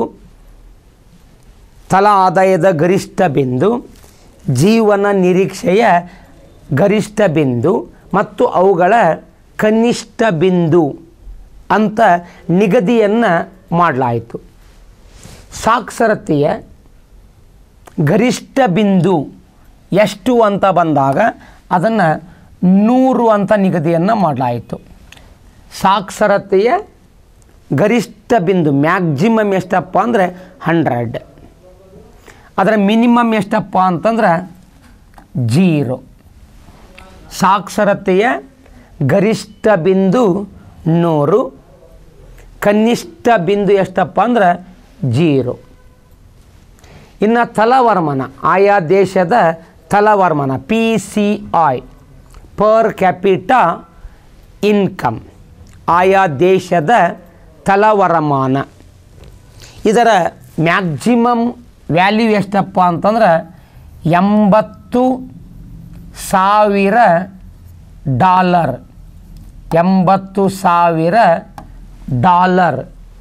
A: ತಲಾ ಆದಾಯದ ಗರಿಷ್ಠ ಬಿಂದು ಜೀವನ ನಿರೀಕ್ಷೆಯ ಗರಿಷ್ಠ ಬಿಂದು ಮತ್ತು ಅವುಗಳ ಕನಿಷ್ಠ ಬಿಂದು ಅಂತ ನಿಗದಿಯನ್ನು ಮಾಡಲಾಯಿತು ಸಾಕ್ಷರತೆಯ ಗರಿಷ್ಠ ಬಿಂದು ಎಷ್ಟು ಅಂತ ಬಂದಾಗ ಅದನ್ನು ನೂರು ಅಂತ ನಿಗದಿಯನ್ನು ಮಾಡಲಾಯಿತು ಸಾಕ್ಷರತೆಯ ಗರಿಷ್ಠ ಬಿಂದು ಮ್ಯಾಕ್ಸಿಮಮ್ ಎಷ್ಟಪ್ಪ ಅಂದರೆ ಹಂಡ್ರೆಡ್ ಅದರ ಮಿನಿಮಮ್ ಎಷ್ಟಪ್ಪ ಅಂತಂದ್ರೆ ಜೀರೋ ಸಾಕ್ಷರತೆಯ ಗರಿಷ್ಠ ಬಿಂದು ನೂರು ಕನಿಷ್ಠ ಬಿಂದು ಎಷ್ಟಪ್ಪ ಅಂದ್ರೆ ಜೀರೋ ಇನ್ನು ತಲವರ್ಮನ ಆಯಾ ದೇಶದ ತಲವರ್ಮನ P C I per capita income ಆಯಾ ದೇಶದ ತಲವರಮಾನ ಇದರ ಮ್ಯಾಕ್ಸಿಮಮ್ ವ್ಯಾಲ್ಯೂ ಎಷ್ಟಪ್ಪ ಅಂತಂದ್ರೆ ಎಂಬತ್ತು ಸಾವಿರ ಡಾಲರ್ ಎಂಬತ್ತು ಸಾವಿರ ಡಾಲರ್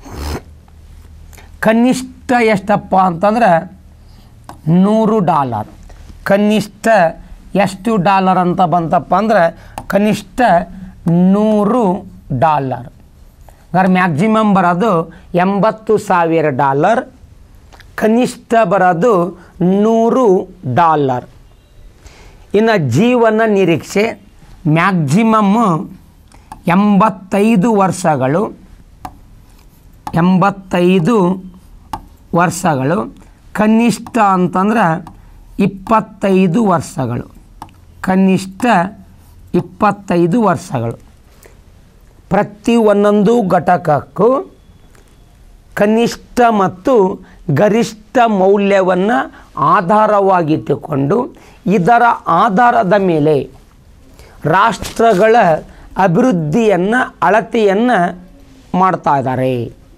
A: ಕನಿಷ್ಠ ಎಷ್ಟಪ್ಪ ಅಂತಂದ್ರೆ ನೂರು ಡಾಲರ್ ಕನಿಷ್ಠ ಎಷ್ಟು ಡಾಲರ್ ಅಂತ ಬಂತಪ್ಪ ಅಂದ್ರೆ ಕನಿಷ್ಠ ನೂರು ಡಾಲರ್ ಹಂಗಾರೆ ಮ್ಯಾಕ್ಸಿಮಮ್ ಬರೋದು ಎಂಬತ್ತು ಸಾವಿರ ಡಾಲರ್ ಕನಿಷ್ಠ ಬರೋದು ನೂರು ಡಾಲರ್ ಇನ್ನು ಜೀವನ ನಿರೀಕ್ಷೆ ಮ್ಯಾಕ್ಸಿಮಮ್ಮು ಎಂಬತ್ತೈದು ವರ್ಷಗಳು ಎಂಬತ್ತೈದು ವರ್ಷಗಳು ಕನಿಷ್ಠ ಅಂತಂದ್ರೆ ಇಪ್ಪತ್ತೈದು ವರ್ಷಗಳು ಕನಿಷ್ಠ ಇಪ್ಪತ್ತೈದು ವರ್ಷಗಳು ಪ್ರತಿ ಒಂದೊಂದು ಘಟಕಕ್ಕೂ ಕನಿಷ್ಠ ಮತ್ತು ಗರಿಷ್ಠ ಮೌಲ್ಯವನ್ನು ಆಧಾರವಾಗಿಟ್ಟುಕೊಂಡು ಇದರ ಆಧಾರದ ಮೇಲೆ ರಾಷ್ಟ್ರಗಳ ಅಭಿವೃದ್ಧಿಯನ್ನು ಅಳತೆಯನ್ನು ಮಾಡ್ತಾ ಇದ್ದಾರೆ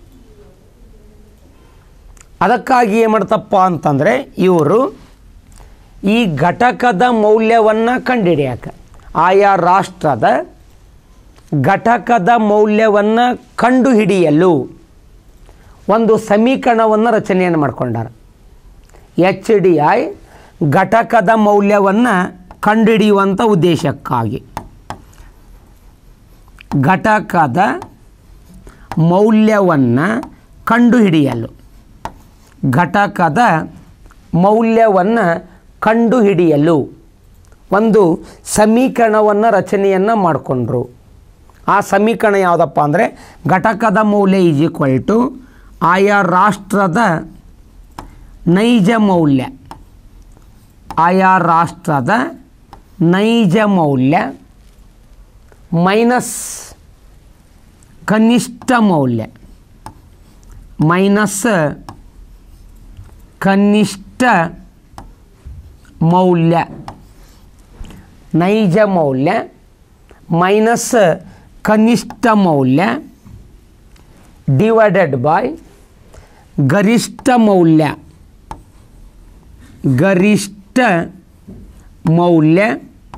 A: ಅದಕ್ಕಾಗಿ ಏನು ಮಾಡ್ತಪ್ಪ ಅಂತಂದರೆ ಇವರು ಈ ಘಟಕದ ಮೌಲ್ಯವನ್ನು ಕಂಡುಹಿಡಿಯಕ್ಕೆ ಆಯಾ ರಾಷ್ಟ್ರದ ಘಟಕದ ಮೌಲ್ಯವನ್ನು ಕಂಡುಹಿಡಿಯಲು ಒಂದು ಸಮೀಕರಣವನ್ನು ರಚನೆಯನ್ನು ಮಾಡಿಕೊಂಡಾರ ಎಚ್ ಡಿ ಐ ಘಟಕದ ಮೌಲ್ಯವನ್ನು ಕಂಡುಹಿಡಿಯುವಂಥ ಉದ್ದೇಶಕ್ಕಾಗಿ ಘಟಕದ ಮೌಲ್ಯವನ್ನು ಕಂಡುಹಿಡಿಯಲು ಘಟಕದ ಮೌಲ್ಯವನ್ನು ಕಂಡುಹಿಡಿಯಲು ಒಂದು ಸಮೀಕರಣವನ್ನು ರಚನೆಯನ್ನು ಮಾಡಿಕೊಂಡ್ರು ಆ ಸಮೀಕರಣ ಯಾವುದಪ್ಪ ಅಂದರೆ ಘಟಕದ ಮೌಲ್ಯ ಈಸ್ ಈಕ್ವಲ್ ಟು ಆಯಾ ರಾಷ್ಟ್ರದ ನೈಜ ಮೌಲ್ಯ ಆಯಾ ರಾಷ್ಟ್ರದ ನೈಜ ಮೌಲ್ಯ ಮೈನಸ್ ಕನಿಷ್ಠ ಮೌಲ್ಯ ಮೈನಸ್ ಕನಿಷ್ಠ ಮೌಲ್ಯ ನೈಜ ಮೌಲ್ಯ ಮೈನಸ್ ಕನಿಷ್ಠ ಮೌಲ್ಯ ಡಿವೈಡೆಡ್ ಬೈ ಗರಿಷ್ಠ ಮೌಲ್ಯ ಗರಿಷ್ಠ ಮೌಲ್ಯ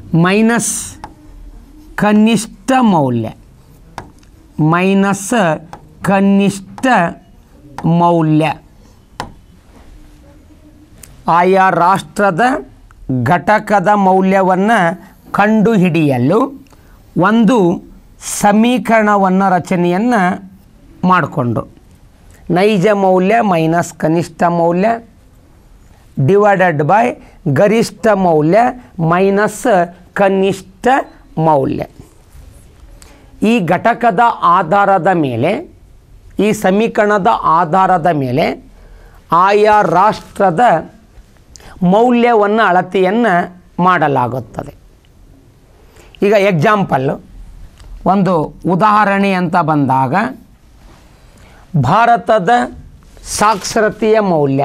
A: ಮೈನಸ್ ಕನಿಷ್ಠ ಮೌಲ್ಯ ಮೈನಸ್ ಕನಿಷ್ಠ ಮೌಲ್ಯ ಆಯಾ ರಾಷ್ಟ್ರದ ಘಟಕದ ಮೌಲ್ಯವನ್ನು ಕಂಡುಹಿಡಿಯಲು ಒಂದು ಸಮೀಕರಣವನ್ನು ರಚನೆಯನ್ನು ಮಾಡಿಕೊಂಡು ನೈಜ ಮೌಲ್ಯ ಮೈನಸ್ ಕನಿಷ್ಠ ಮೌಲ್ಯ ಡಿವೈಡೆಡ್ ಬೈ ಗರಿಷ್ಠ ಮೌಲ್ಯ ಮೈನಸ್ ಕನಿಷ್ಠ ಮೌಲ್ಯ ಈ ಘಟಕದ ಆಧಾರದ ಮೇಲೆ ಈ ಸಮೀಕರಣದ ಆಧಾರದ ಮೇಲೆ ಆಯಾ ರಾಷ್ಟ್ರದ ಮೌಲ್ಯವನ್ನು ಅಳತೆಯನ್ನು ಮಾಡಲಾಗುತ್ತದೆ ಈಗ ಎಕ್ಸಾಂಪಲ್ಲು ಒಂದು ಉದಾಹರಣೆ ಅಂತ ಬಂದಾಗ ಭಾರತದ ಸಾಕ್ಷರತೆಯ ಮೌಲ್ಯ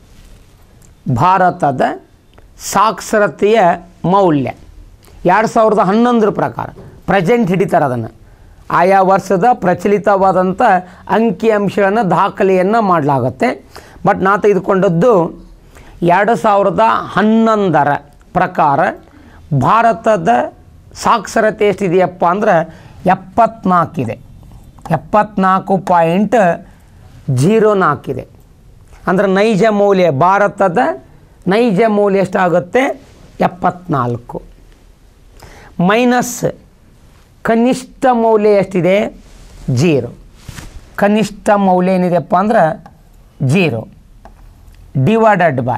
A: ಭಾರತದ ಸಾಕ್ಷರತೆಯ ಮೌಲ್ಯ ಎರಡು ಸಾವಿರದ ಹನ್ನೊಂದರ ಪ್ರಕಾರ ಪ್ರೆಸೆಂಟ್ ಹಿಡಿತಾರೆ ಅದನ್ನು ಆಯಾ ವರ್ಷದ ಪ್ರಚಲಿತವಾದಂಥ ಅಂಕಿ ಅಂಶಗಳನ್ನು ದಾಖಲೆಯನ್ನು ಮಾಡಲಾಗುತ್ತೆ ಬಟ್ ನಾ ತೆಗೆದುಕೊಂಡದ್ದು ಎರಡು ಸಾವಿರದ ಹನ್ನೊಂದರ ಪ್ರಕಾರ ಭಾರತದ ಸಾಕ್ಷರತೆ ಎಷ್ಟಿದೆಯಪ್ಪ ಅಂದ್ರೆ ಎಪ್ಪತ್ನಾಲ್ಕಿದೆ ಎಪ್ಪತ್ನಾಲ್ಕು ಪಾಯಿಂಟ್ ಜೀರೋ ನಾಲ್ಕಿದೆ ಅಂದರೆ ನೈಜ ಮೌಲ್ಯ ಭಾರತದ ನೈಜ ಮೌಲ್ಯ ಎಷ್ಟಾಗುತ್ತೆ ಎಪ್ಪತ್ನಾಲ್ಕು ಮೈನಸ್ ಕನಿಷ್ಠ ಮೌಲ್ಯ ಎಷ್ಟಿದೆ ಜೀರೋ ಕನಿಷ್ಠ ಮೌಲ್ಯ ಏನಿದೆಪ್ಪ ಅಂದ್ರೆ ಜೀರೋ ಡಿವೈಡೆಡ್ ಬೈ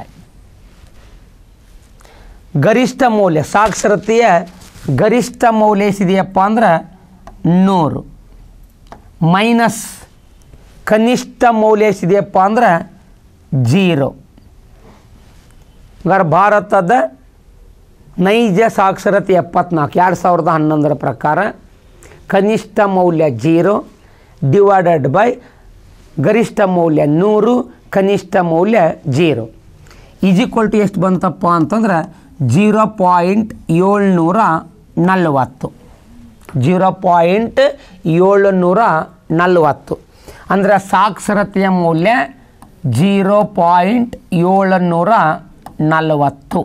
A: ಗರಿಷ್ಠ ಮೌಲ್ಯ ಸಾಕ್ಷರತೆಯ ಗರಿಷ್ಠ ಮೌಲ್ಯ ಎಷ್ಟಿದೆಯಪ್ಪ ಅಂದ್ರೆ ನೂರು ಮೈನಸ್ ಕನಿಷ್ಠ ಮೌಲ್ಯ ಎಷ್ಟಿದೆಯಪ್ಪ ಅಂದ್ರೆ ಜೀರೋ ಹಂಗಾರೆ ಭಾರತದ ನೈಜ ಸಾಕ್ಷರತೆ ಎಪ್ಪತ್ನಾಲ್ಕು ಎರಡು ಸಾವಿರದ ಹನ್ನೊಂದರ ಪ್ರಕಾರ ಕನಿಷ್ಠ ಮೌಲ್ಯ ಜೀರೋ ಡಿವೈಡೆಡ್ ಬೈ ಗರಿಷ್ಠ ಮೌಲ್ಯ ನೂರು ಕನಿಷ್ಠ ಮೌಲ್ಯ ಜೀರೋ ಈಜಿಕ್ವಲ್ ಟು ಎಷ್ಟು ಬಂತಪ್ಪ ಅಂತಂದ್ರೆ ಜೀರೋ ಪಾಯಿಂಟ್ ಏಳ್ನೂರ ನಲವತ್ತು ಜೀರೋ ಪಾಯಿಂಟ್ ಏಳುನೂರ ನಲವತ್ತು ಅಂದರೆ ಸಾಕ್ಷರತೆಯ ಮೌಲ್ಯ ಜೀರೋ ಪಾಯಿಂಟ್ ಏಳುನೂರ ನಲವತ್ತು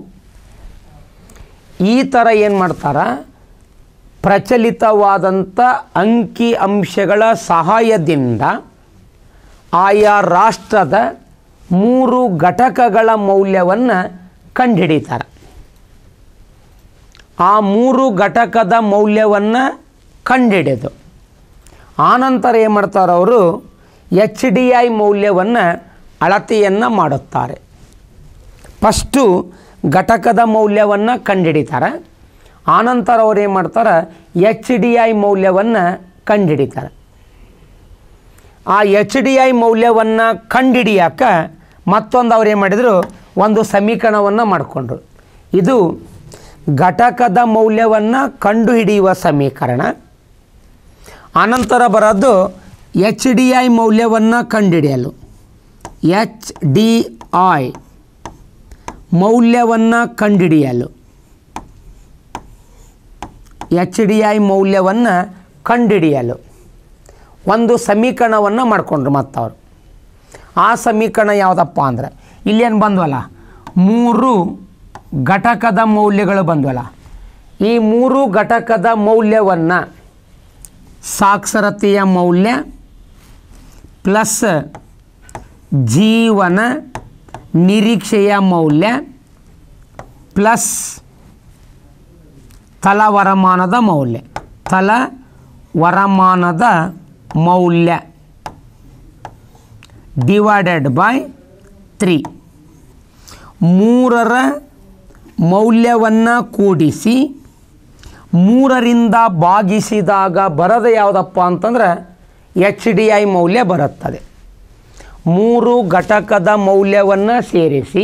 A: ಈ ಥರ ಏನು ಮಾಡ್ತಾರೆ ಪ್ರಚಲಿತವಾದಂಥ ಅಂಕಿ ಅಂಶಗಳ ಸಹಾಯದಿಂದ ಆಯಾ ರಾಷ್ಟ್ರದ ಮೂರು ಘಟಕಗಳ ಮೌಲ್ಯವನ್ನು ಕಂಡುಹಿಡಿತಾರೆ ಆ ಮೂರು ಘಟಕದ ಮೌಲ್ಯವನ್ನು ಕಂಡುಹಿಡಿದು ಆನಂತರ ಏನು ಮಾಡ್ತಾರೆ ಅವರು ಎಚ್ ಡಿ ಐ ಮೌಲ್ಯವನ್ನು ಅಳತೆಯನ್ನು ಮಾಡುತ್ತಾರೆ ಫಸ್ಟು ಘಟಕದ ಮೌಲ್ಯವನ್ನು ಕಂಡುಹಿಡಿತಾರೆ ಆನಂತರ ಅವ್ರು ಏನು ಮಾಡ್ತಾರೆ ಎಚ್ ಡಿ ಐ ಮೌಲ್ಯವನ್ನು ಕಂಡುಹಿಡಿತಾರೆ ಆ ಎಚ್ ಡಿ ಐ ಮೌಲ್ಯವನ್ನು ಕಂಡುಹಿಡಿಯಾಕ ಮತ್ತೊಂದು ಅವ್ರು ಏನು ಮಾಡಿದರು ಒಂದು ಸಮೀಕರಣವನ್ನು ಮಾಡಿಕೊಂಡ್ರು ಇದು ಘಟಕದ ಮೌಲ್ಯವನ್ನು ಕಂಡುಹಿಡಿಯುವ ಸಮೀಕರಣ ಆನಂತರ ಬರೋದು ಎಚ್ ಡಿ ಐ ಮೌಲ್ಯವನ್ನು ಕಂಡುಹಿಡಿಯಲು ಎಚ್ ಡಿ ಐ ಮೌಲ್ಯವನ್ನು ಕಂಡುಹಿಡಿಯಲು ಎಚ್ ಡಿ ಐ ಮೌಲ್ಯವನ್ನು ಕಂಡುಹಿಡಿಯಲು ಒಂದು ಸಮೀಕರಣವನ್ನು ಮಾಡಿಕೊಂಡ್ರು ಮತ್ತವರು ಆ ಸಮೀಕರಣ ಯಾವುದಪ್ಪ ಅಂದ್ರೆ ಇಲ್ಲೇನು ಬಂದ್ವಲ್ಲ ಮೂರು ಘಟಕದ ಮೌಲ್ಯಗಳು ಬಂದ್ವಲ್ಲ ಈ ಮೂರು ಘಟಕದ ಮೌಲ್ಯವನ್ನು ಸಾಕ್ಷರತೆಯ ಮೌಲ್ಯ ಪ್ಲಸ್ ಜೀವನ ನಿರೀಕ್ಷೆಯ ಮೌಲ್ಯ ಪ್ಲಸ್ ತಲವರಮಾನದ ಮೌಲ್ಯ ತಲ ವರಮಾನದ ಮೌಲ್ಯ ಡಿವೈಡೆಡ್ ಬೈ ತ್ರೀ ಮೂರರ ಮೌಲ್ಯವನ್ನು ಕೂಡಿಸಿ ಮೂರರಿಂದ ಭಾಗಿಸಿದಾಗ ಬರೋದು ಯಾವುದಪ್ಪ ಅಂತಂದ್ರೆ ಎಚ್ ಡಿ ಐ ಮೌಲ್ಯ ಬರುತ್ತದೆ ಮೂರು ಘಟಕದ ಮೌಲ್ಯವನ್ನು ಸೇರಿಸಿ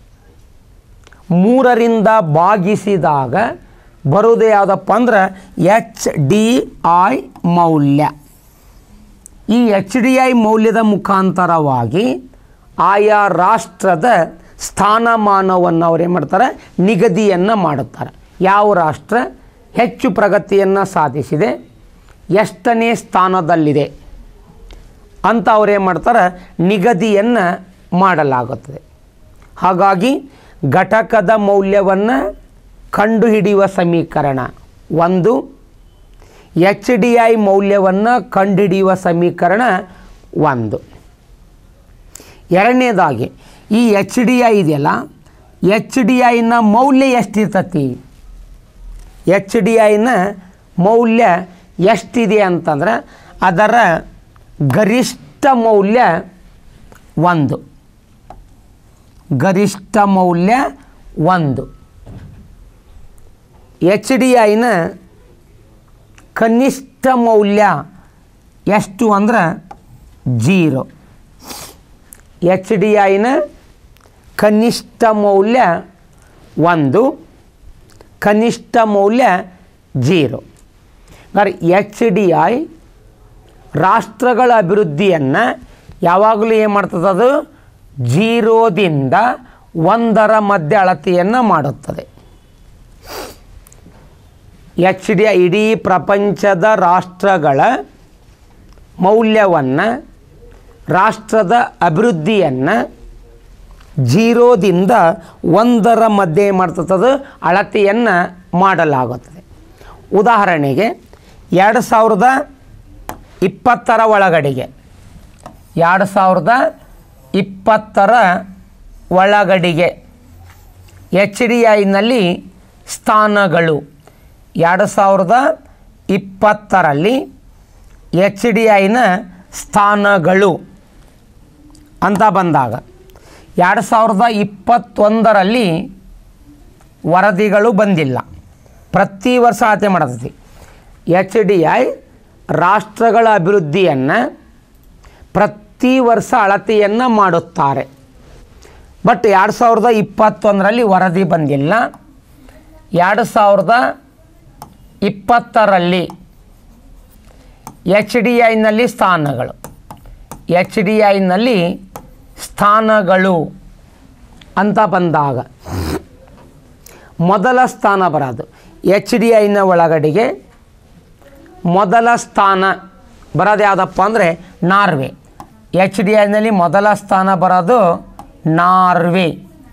A: ಮೂರರಿಂದ ಭಾಗಿಸಿದಾಗ ಬರುವುದು ಯಾವುದಪ್ಪ ಅಂದ್ರೆ ಎಚ್ ಡಿ ಐ ಮೌಲ್ಯ ಈ ಎಚ್ ಡಿ ಐ ಮೌಲ್ಯದ ಮುಖಾಂತರವಾಗಿ ಆಯಾ ರಾಷ್ಟ್ರದ ಸ್ಥಾನಮಾನವನ್ನು ಅವ್ರು ಏನು ಮಾಡ್ತಾರೆ ನಿಗದಿಯನ್ನು ಮಾಡುತ್ತಾರೆ ಯಾವ ರಾಷ್ಟ್ರ ಹೆಚ್ಚು ಪ್ರಗತಿಯನ್ನು ಸಾಧಿಸಿದೆ ಎಷ್ಟನೇ ಸ್ಥಾನದಲ್ಲಿದೆ ಅಂತ ಅವ್ರೇನು ಮಾಡ್ತಾರೆ ನಿಗದಿಯನ್ನು ಮಾಡಲಾಗುತ್ತದೆ ಹಾಗಾಗಿ ಘಟಕದ ಮೌಲ್ಯವನ್ನು ಕಂಡುಹಿಡಿಯುವ ಸಮೀಕರಣ ಒಂದು ಎಚ್ ಡಿ ಐ ಮೌಲ್ಯವನ್ನು ಕಂಡುಹಿಡಿಯುವ ಸಮೀಕರಣ ಒಂದು ಎರಡನೇದಾಗಿ ಈ ಎಚ್ ಡಿ ಐ ಇದೆಯಲ್ಲ ಎಚ್ ಡಿ ಐನ ಮೌಲ್ಯ ಎಷ್ಟಿರ್ತತಿ ಎಚ್ ಡಿ ಐನ ಮೌಲ್ಯ ಎಷ್ಟಿದೆ ಅಂತಂದ್ರೆ ಅದರ ಗರಿಷ್ಠ ಮೌಲ್ಯ ಒಂದು ಗರಿಷ್ಠ ಮೌಲ್ಯ ಒಂದು ಎಚ್ ಡಿ ಐನ ಕನಿಷ್ಠ ಮೌಲ್ಯ ಎಷ್ಟು ಅಂದ್ರೆ ಜೀರೋ ಎಚ್ ಡಿ ಐನ ಕನಿಷ್ಠ ಮೌಲ್ಯ ಒಂದು ಕನಿಷ್ಠ ಮೌಲ್ಯ ಜೀರೋ ಅಂದರೆ ಎಚ್ ಡಿ ಐ ರಾಷ್ಟ್ರಗಳ ಅಭಿವೃದ್ಧಿಯನ್ನು ಯಾವಾಗಲೂ ಏನು ಮಾಡ್ತದೆ ಅದು ಜೀರೋದಿಂದ ಒಂದರ ಮಧ್ಯ ಅಳತೆಯನ್ನು ಮಾಡುತ್ತದೆ ಎಚ್ ಡಿ ಐ ಇಡೀ ಪ್ರಪಂಚದ ರಾಷ್ಟ್ರಗಳ ಮೌಲ್ಯವನ್ನು ರಾಷ್ಟ್ರದ ಅಭಿವೃದ್ಧಿಯನ್ನು ಜೀರೋದಿಂದ ಒಂದರ ಮಧ್ಯೆ ಮಾಡ್ತದೆ ಅಳತೆಯನ್ನು ಮಾಡಲಾಗುತ್ತದೆ ಉದಾಹರಣೆಗೆ ಎರಡು ಸಾವಿರದ ಇಪ್ಪತ್ತರ ಒಳಗಡೆಗೆ ಎರಡು ಸಾವಿರದ ಇಪ್ಪತ್ತರ ಒಳಗಡೆಗೆ ಎಚ್ ಡಿ ಐನಲ್ಲಿ ಸ್ಥಾನಗಳು ಎರಡು ಸಾವಿರದ ಇಪ್ಪತ್ತರಲ್ಲಿ ಎಚ್ ಡಿ ಐನ ಸ್ಥಾನಗಳು ಅಂತ ಬಂದಾಗ ಎರಡು ಸಾವಿರದ ಇಪ್ಪತ್ತೊಂದರಲ್ಲಿ ವರದಿಗಳು ಬಂದಿಲ್ಲ ಪ್ರತಿ ವರ್ಷ ಅಳತೆ ಮಾಡತೈತಿ ಎಚ್ ಡಿ ಐ ರಾಷ್ಟ್ರಗಳ ಅಭಿವೃದ್ಧಿಯನ್ನು ಪ್ರತಿ ವರ್ಷ ಅಳತೆಯನ್ನು ಮಾಡುತ್ತಾರೆ ಬಟ್ ಎರಡು ಸಾವಿರದ ಇಪ್ಪತ್ತೊಂದರಲ್ಲಿ ವರದಿ ಬಂದಿಲ್ಲ ಎರಡು ಸಾವಿರದ ಇಪ್ಪತ್ತರಲ್ಲಿ ಎಚ್ ಡಿ ಐನಲ್ಲಿ ಸ್ಥಾನಗಳು ಎಚ್ ಡಿ ಐನಲ್ಲಿ ಸ್ಥಾನಗಳು ಅಂತ ಬಂದಾಗ ಮೊದಲ ಸ್ಥಾನ ಬರೋದು ಎಚ್ ಡಿ ಐನ ಒಳಗಡೆಗೆ ಮೊದಲ ಸ್ಥಾನ ಬರೋದು ಯಾವುದಪ್ಪ ಅಂದರೆ ನಾರ್ವೆ ಎಚ್ ಡಿ ಐನಲ್ಲಿ ಮೊದಲ ಸ್ಥಾನ ಬರೋದು ನಾರ್ವೆ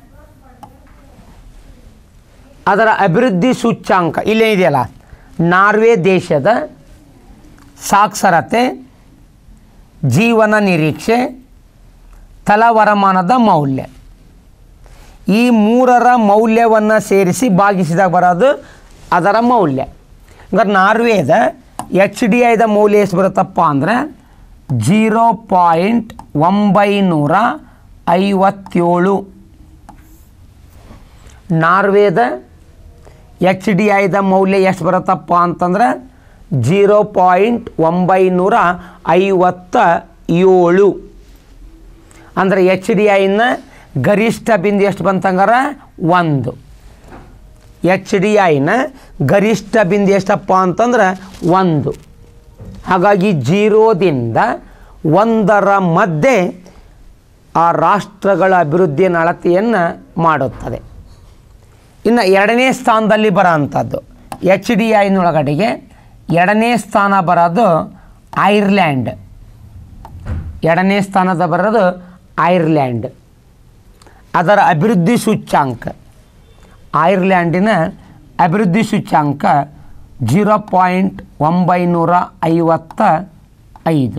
A: ಅದರ ಅಭಿವೃದ್ಧಿ ಸೂಚ್ಯಾಂಕ ಇಲ್ಲೇ ಇದೆಯಲ್ಲ ನಾರ್ವೆ ದೇಶದ ಸಾಕ್ಷರತೆ ಜೀವನ ನಿರೀಕ್ಷೆ ತಲವರಮಾನದ ಮೌಲ್ಯ ಈ ಮೂರರ ಮೌಲ್ಯವನ್ನು ಸೇರಿಸಿ ಭಾಗಿಸಿದಾಗ ಬರೋದು ಅದರ ಮೌಲ್ಯ ಹಂಗಾರೆ ನಾರ್ವೇದ ಎಚ್ ಡಿ ಐದ ಮೌಲ್ಯ ಎಷ್ಟು ಬರುತ್ತಪ್ಪ ಅಂದರೆ ಜೀರೋ ಪಾಯಿಂಟ್ ಒಂಬೈನೂರ ಐವತ್ತೇಳು ನಾರ್ವೇದ ಎಚ್ ಡಿ ಐದ ಮೌಲ್ಯ ಎಷ್ಟು ಬರುತ್ತಪ್ಪ ಅಂತಂದ್ರೆ ಜೀರೋ ಪಾಯಿಂಟ್ ಒಂಬೈನೂರ ಐವತ್ತ ಏಳು ಅಂದರೆ ಎಚ್ ಡಿ ಐನ ಗರಿಷ್ಠ ಬಿಂದು ಎಷ್ಟು ಬಂತಂಗಾರ ಒಂದು ಎಚ್ ಡಿ ಐನ ಗರಿಷ್ಠ ಬಿಂದು ಎಷ್ಟಪ್ಪ ಅಂತಂದ್ರೆ ಒಂದು ಹಾಗಾಗಿ ಜೀರೋದಿಂದ ಒಂದರ ಮಧ್ಯೆ ಆ ರಾಷ್ಟ್ರಗಳ ಅಭಿವೃದ್ಧಿಯ ಅಳತೆಯನ್ನು ಮಾಡುತ್ತದೆ ಇನ್ನು ಎರಡನೇ ಸ್ಥಾನದಲ್ಲಿ ಬರೋ ಅಂಥದ್ದು ಎಚ್ ಡಿ ಐನೊಳಗಡೆಗೆ ಎರಡನೇ ಸ್ಥಾನ ಬರೋದು ಐರ್ಲ್ಯಾಂಡ್ ಎರಡನೇ ಸ್ಥಾನದ ಬರೋದು ಐರ್ಲ್ಯಾಂಡ್ ಅದರ ಅಭಿವೃದ್ಧಿ ಸೂಚ್ಯಾಂಕ ಐರ್ಲ್ಯಾಂಡಿನ ಅಭಿವೃದ್ಧಿ ಸೂಚ್ಯಾಂಕ ಜೀರೋ ಪಾಯಿಂಟ್ ಒಂಬೈನೂರ ಐವತ್ತ ಐದು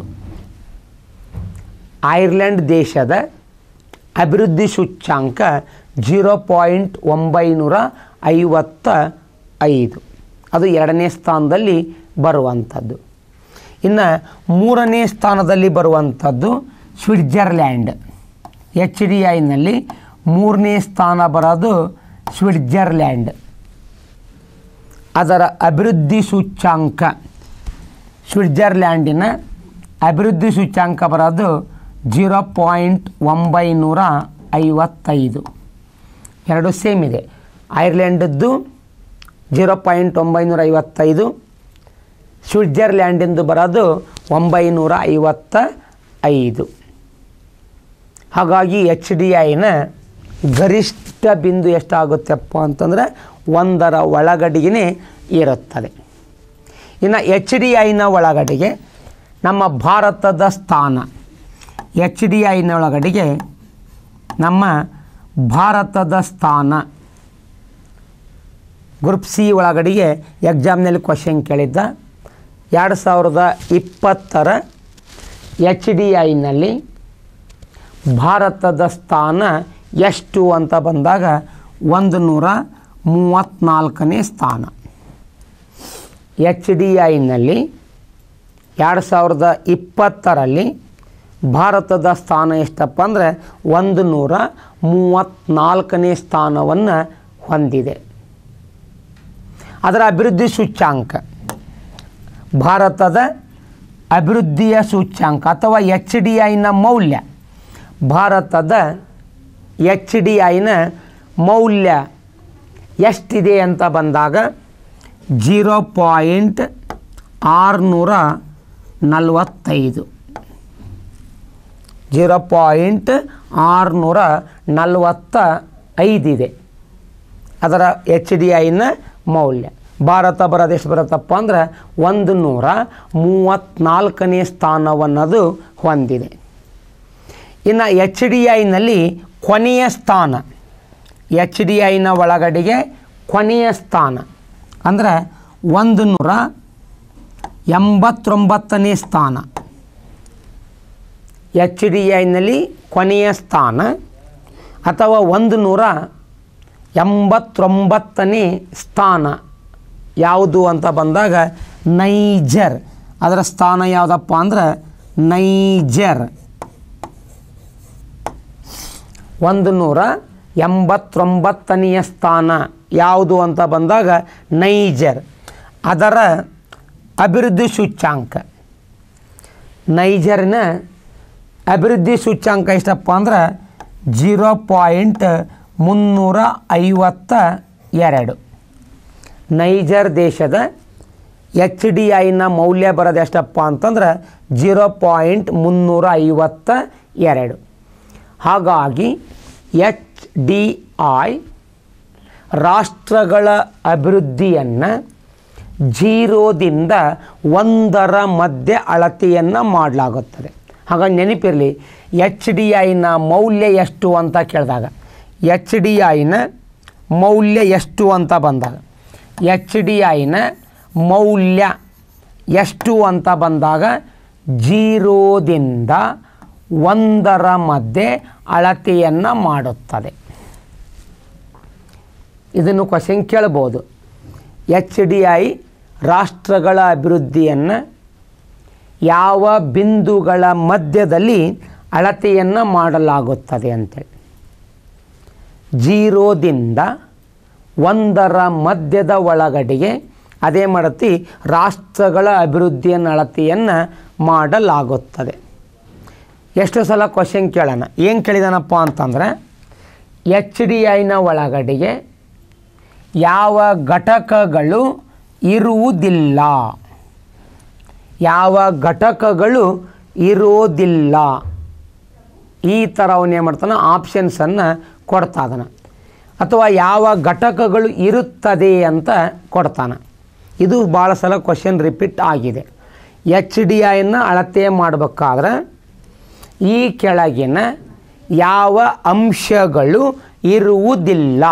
A: ಐರ್ಲೆಂಡ್ ದೇಶದ ಅಭಿವೃದ್ಧಿ ಸೂಚ್ಯಾಂಕ ಜೀರೋ ಪಾಯಿಂಟ್ ಒಂಬೈನೂರ ಐವತ್ತ ಐದು ಅದು ಎರಡನೇ ಸ್ಥಾನದಲ್ಲಿ ಬರುವಂಥದ್ದು ಇನ್ನು ಮೂರನೇ ಸ್ಥಾನದಲ್ಲಿ ಬರುವಂಥದ್ದು ಸ್ವಿಟ್ಜರ್ಲ್ಯಾಂಡ್ ಎಚ್ ಡಿ ಐನಲ್ಲಿ ಮೂರನೇ ಸ್ಥಾನ ಬರೋದು ಸ್ವಿಟ್ಜರ್ಲ್ಯಾಂಡ್ ಅದರ ಅಭಿವೃದ್ಧಿ ಸೂಚ್ಯಾಂಕ ಸ್ವಿಟ್ಜರ್ಲ್ಯಾಂಡಿನ ಅಭಿವೃದ್ಧಿ ಸೂಚ್ಯಾಂಕ ಬರೋದು ಜೀರೋ ಪಾಯಿಂಟ್ ಒಂಬೈನೂರ ಐವತ್ತೈದು ಎರಡು ಸೇಮ್ ಇದೆ ಐರ್ಲೆಂಡದ್ದು ಜೀರೋ ಪಾಯಿಂಟ್ ಒಂಬೈನೂರ ಐವತ್ತೈದು ಸ್ವಿಟ್ಜರ್ಲ್ಯಾಂಡಿಂದು ಬರೋದು ಒಂಬೈನೂರ ಐವತ್ತ ಐದು ಹಾಗಾಗಿ ಎಚ್ ಡಿ ಐನ ಗರಿಷ್ಠ ಬಿಂದು ಎಷ್ಟಾಗುತ್ತಪ್ಪ ಅಂತಂದರೆ ಒಂದರ ಒಳಗಡೆಗೆ ಇರುತ್ತದೆ ಇನ್ನು ಎಚ್ ಡಿ ಐನ ಒಳಗಡೆಗೆ ನಮ್ಮ ಭಾರತದ ಸ್ಥಾನ ಎಚ್ ಡಿ ಐನ ಒಳಗಡೆಗೆ ನಮ್ಮ ಭಾರತದ ಸ್ಥಾನ ಗ್ರೂಪ್ ಸಿ ಒಳಗಡೆಗೆ ಎಕ್ಸಾಮ್ನಲ್ಲಿ ಕ್ವಶನ್ ಕೇಳಿದ್ದ ಎರಡು ಸಾವಿರದ ಇಪ್ಪತ್ತರ ಎಚ್ ಡಿ ಐನಲ್ಲಿ ಭಾರತದ ಸ್ಥಾನ ಎಷ್ಟು ಅಂತ ಬಂದಾಗ ಒಂದು ನೂರ ಮೂವತ್ತ್ನಾಲ್ಕನೇ ಸ್ಥಾನ ಎಚ್ ಡಿ ಐನಲ್ಲಿ ಎರಡು ಸಾವಿರದ ಇಪ್ಪತ್ತರಲ್ಲಿ ಭಾರತದ ಸ್ಥಾನ ಎಷ್ಟಪ್ಪ ಅಂದರೆ ಒಂದು ನೂರ ಮೂವತ್ತ್ನಾಲ್ಕನೇ ಸ್ಥಾನವನ್ನು ಹೊಂದಿದೆ ಅದರ ಅಭಿವೃದ್ಧಿ ಸೂಚ್ಯಾಂಕ ಭಾರತದ ಅಭಿವೃದ್ಧಿಯ ಸೂಚ್ಯಾಂಕ ಅಥವಾ ಎಚ್ ಡಿ ಐನ ಮೌಲ್ಯ ಭಾರತದ ಎಚ್ ಡಿ ಐನ ಮೌಲ್ಯ ಎಷ್ಟಿದೆ ಅಂತ ಬಂದಾಗ ಜೀರೋ ಪಾಯಿಂಟ್ ಆರುನೂರ ನಲವತ್ತೈದು ಜೀರೋ ಪಾಯಿಂಟ್ ಆರುನೂರ ನಲವತ್ತ ಐದಿದೆ ಅದರ ಎಚ್ ಡಿ ಐನ ಮೌಲ್ಯ ಭಾರತ ಬರೋದು ಎಷ್ಟು ಬರುತ್ತಪ್ಪ ಅಂದ್ರೆ ಒಂದು ನೂರ ಮೂವತ್ತ್ನಾಲ್ಕನೇ ಸ್ಥಾನವನ್ನದು ಹೊಂದಿದೆ ಇನ್ನು ಎಚ್ ಡಿ ಐನಲ್ಲಿ ಕೊನೆಯ ಸ್ಥಾನ ಎಚ್ ಡಿ ಐನ ಒಳಗಡೆಗೆ ಕೊನೆಯ ಸ್ಥಾನ ಅಂದರೆ ಒಂದು ನೂರ ಎಂಬತ್ತೊಂಬತ್ತನೇ ಸ್ಥಾನ ಎಚ್ ಡಿ ಐನಲ್ಲಿ ಕೊನೆಯ ಸ್ಥಾನ ಅಥವಾ ಒಂದು ನೂರ ಎಂಬತ್ತೊಂಬತ್ತನೇ ಸ್ಥಾನ ಯಾವುದು ಅಂತ ಬಂದಾಗ ನೈಜರ್ ಅದರ ಸ್ಥಾನ ಯಾವುದಪ್ಪ ಅಂದ್ರೆ ನೈಜರ್ ಒಂದು ನೂರ ಎಂಬತ್ತೊಂಬತ್ತನೆಯ ಸ್ಥಾನ ಯಾವುದು ಅಂತ ಬಂದಾಗ ನೈಜರ್ ಅದರ ಅಭಿವೃದ್ಧಿ ಸೂಚ್ಯಾಂಕ ನೈಜರಿನ ಅಭಿವೃದ್ಧಿ ಸೂಚ್ಯಾಂಕ ಎಷ್ಟಪ್ಪ ಅಂದ್ರೆ ಜೀರೋ ಪಾಯಿಂಟ್ ಮುನ್ನೂರ ಐವತ್ತ ಎರಡು ನೈಜರ್ ದೇಶದ ಎಚ್ ಡಿ ಐನ ಮೌಲ್ಯ ಬರೋದು ಎಷ್ಟಪ್ಪ ಅಂತಂದ್ರೆ ಜೀರೋ ಪಾಯಿಂಟ್ ಮುನ್ನೂರ ಐವತ್ತ ಎರಡು ಹಾಗಾಗಿ ಎಚ್ ಡಿ ಐ ರಾಷ್ಟ್ರಗಳ ಅಭಿವೃದ್ಧಿಯನ್ನು ಜೀರೋದಿಂದ ಒಂದರ ಮಧ್ಯೆ ಅಳತೆಯನ್ನು ಮಾಡಲಾಗುತ್ತದೆ ಹಾಗಾಗಿ ನೆನಪಿರಲಿ ಎಚ್ ಡಿ ಐನ ಮೌಲ್ಯ ಎಷ್ಟು ಅಂತ ಕೇಳಿದಾಗ ಎಚ್ ಡಿ ಐನ ಮೌಲ್ಯ ಎಷ್ಟು ಅಂತ ಬಂದಾಗ ಎಚ್ ಡಿ ಐನ ಮೌಲ್ಯ ಎಷ್ಟು ಅಂತ ಬಂದಾಗ ಜೀರೋದಿಂದ ಒಂದರ ಮಧ್ಯೆ ಅಳತೆಯನ್ನು ಮಾಡುತ್ತದೆ ಇದನ್ನು ಕ್ವಶನ್ ಕೇಳ್ಬೋದು ಎಚ್ ಡಿ ಐ ರಾಷ್ಟ್ರಗಳ ಅಭಿವೃದ್ಧಿಯನ್ನು ಯಾವ ಬಿಂದುಗಳ ಮಧ್ಯದಲ್ಲಿ ಅಳತೆಯನ್ನು ಮಾಡಲಾಗುತ್ತದೆ ಅಂತೇಳಿ ಜೀರೋದಿಂದ ಒಂದರ ಮಧ್ಯದ ಒಳಗಡೆಗೆ ಅದೇ ಮಾಡತಿ ರಾಷ್ಟ್ರಗಳ ಅಭಿವೃದ್ಧಿಯನ್ನು ಅಳತೆಯನ್ನು ಮಾಡಲಾಗುತ್ತದೆ ಎಷ್ಟು ಸಲ ಕ್ವಶನ್ ಕೇಳೋಣ ಏನು ಕೇಳಿದಾನಪ್ಪ ಅಂತಂದರೆ ಎಚ್ ಡಿ ಐನ ಒಳಗಡೆಗೆ ಯಾವ ಘಟಕಗಳು ಇರುವುದಿಲ್ಲ ಯಾವ ಘಟಕಗಳು ಇರೋದಿಲ್ಲ ಈ ಥರ ಅವನೇನು ಮಾಡ್ತಾನೆ ಆಪ್ಷನ್ಸನ್ನು ಕೊಡ್ತಾ ಇದ್ದಾನೆ ಅಥವಾ ಯಾವ ಘಟಕಗಳು ಇರುತ್ತದೆ ಅಂತ ಕೊಡ್ತಾನೆ ಇದು ಭಾಳ ಸಲ ಕ್ವಶನ್ ರಿಪೀಟ್ ಆಗಿದೆ ಎಚ್ ಡಿ ಐನ ಅಳತೆ ಮಾಡಬೇಕಾದ್ರೆ ಈ ಕೆಳಗಿನ ಯಾವ ಅಂಶಗಳು ಇರುವುದಿಲ್ಲ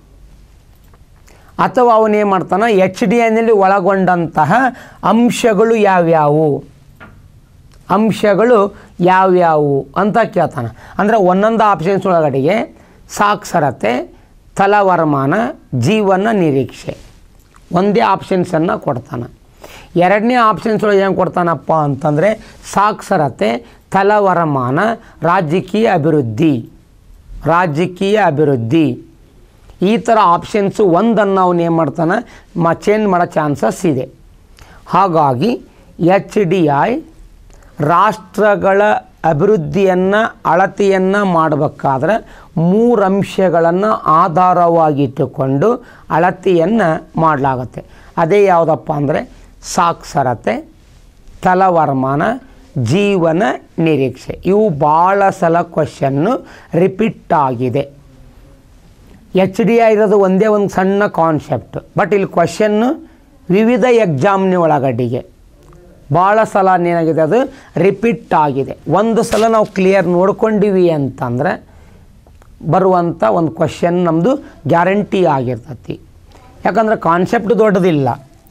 A: ಅಥವಾ ಅವನೇನು ಮಾಡ್ತಾನೆ ಎಚ್ ಡಿ ಐನಲ್ಲಿ ಒಳಗೊಂಡಂತಹ ಅಂಶಗಳು ಯಾವ್ಯಾವು ಅಂಶಗಳು ಯಾವ್ಯಾವು ಅಂತ ಕೇಳ್ತಾನೆ ಅಂದರೆ ಒಂದೊಂದು ಆಪ್ಷನ್ಸ್ ಒಳಗಡೆಗೆ ಸಾಕ್ಷರತೆ ತಲವರ್ಮಾನ ಜೀವನ ನಿರೀಕ್ಷೆ ಒಂದೇ ಆಪ್ಷನ್ಸನ್ನು ಕೊಡ್ತಾನೆ ಎರಡನೇ ಆಪ್ಷನ್ಸ್ ಒಳಗೆ ಏನು ಕೊಡ್ತಾನಪ್ಪ ಅಂತಂದರೆ ಸಾಕ್ಷರತೆ ತಲವರ್ಮಾನ ರಾಜಕೀಯ ಅಭಿವೃದ್ಧಿ ರಾಜಕೀಯ ಅಭಿವೃದ್ಧಿ ಈ ಥರ ಆಪ್ಷನ್ಸು ಒಂದನ್ನು ಅವನು ಏನು ಮಾಡ್ತಾನೆ ಮ ಚೇಂಜ್ ಮಾಡೋ ಚಾನ್ಸಸ್ ಇದೆ ಹಾಗಾಗಿ ಎಚ್ ಡಿ ಐ ರಾಷ್ಟ್ರಗಳ ಅಭಿವೃದ್ಧಿಯನ್ನು ಅಳತೆಯನ್ನು ಮಾಡಬೇಕಾದ್ರೆ ಮೂರು ಅಂಶಗಳನ್ನು ಆಧಾರವಾಗಿಟ್ಟುಕೊಂಡು ಅಳತೆಯನ್ನು ಮಾಡಲಾಗುತ್ತೆ ಅದೇ ಯಾವುದಪ್ಪ ಅಂದರೆ ಸಾಕ್ಷರತೆ ತಲವರ್ಮಾನ ಜೀವನ ನಿರೀಕ್ಷೆ ಇವು ಭಾಳ ಸಲ ಕ್ವಶನ್ನು ರಿಪೀಟ್ ಆಗಿದೆ ಎಚ್ ಡಿ ಐ ಇರೋದು ಒಂದೇ ಒಂದು ಸಣ್ಣ ಕಾನ್ಸೆಪ್ಟ್ ಬಟ್ ಇಲ್ಲಿ ಕ್ವಶನ್ನು ವಿವಿಧ ಎಕ್ಸಾಮ್ನ ಒಳಗಡೆಗೆ ಭಾಳ ಸಲ ಏನಾಗಿದೆ ಅದು ರಿಪೀಟ್ ಆಗಿದೆ ಒಂದು ಸಲ ನಾವು ಕ್ಲಿಯರ್ ನೋಡ್ಕೊಂಡಿವಿ ಅಂತಂದರೆ ಬರುವಂಥ ಒಂದು ಕ್ವಶನ್ ನಮ್ಮದು ಗ್ಯಾರಂಟಿ ಆಗಿರ್ತತಿ ಯಾಕಂದರೆ ಕಾನ್ಸೆಪ್ಟ್ ದೊಡ್ಡದಿಲ್ಲ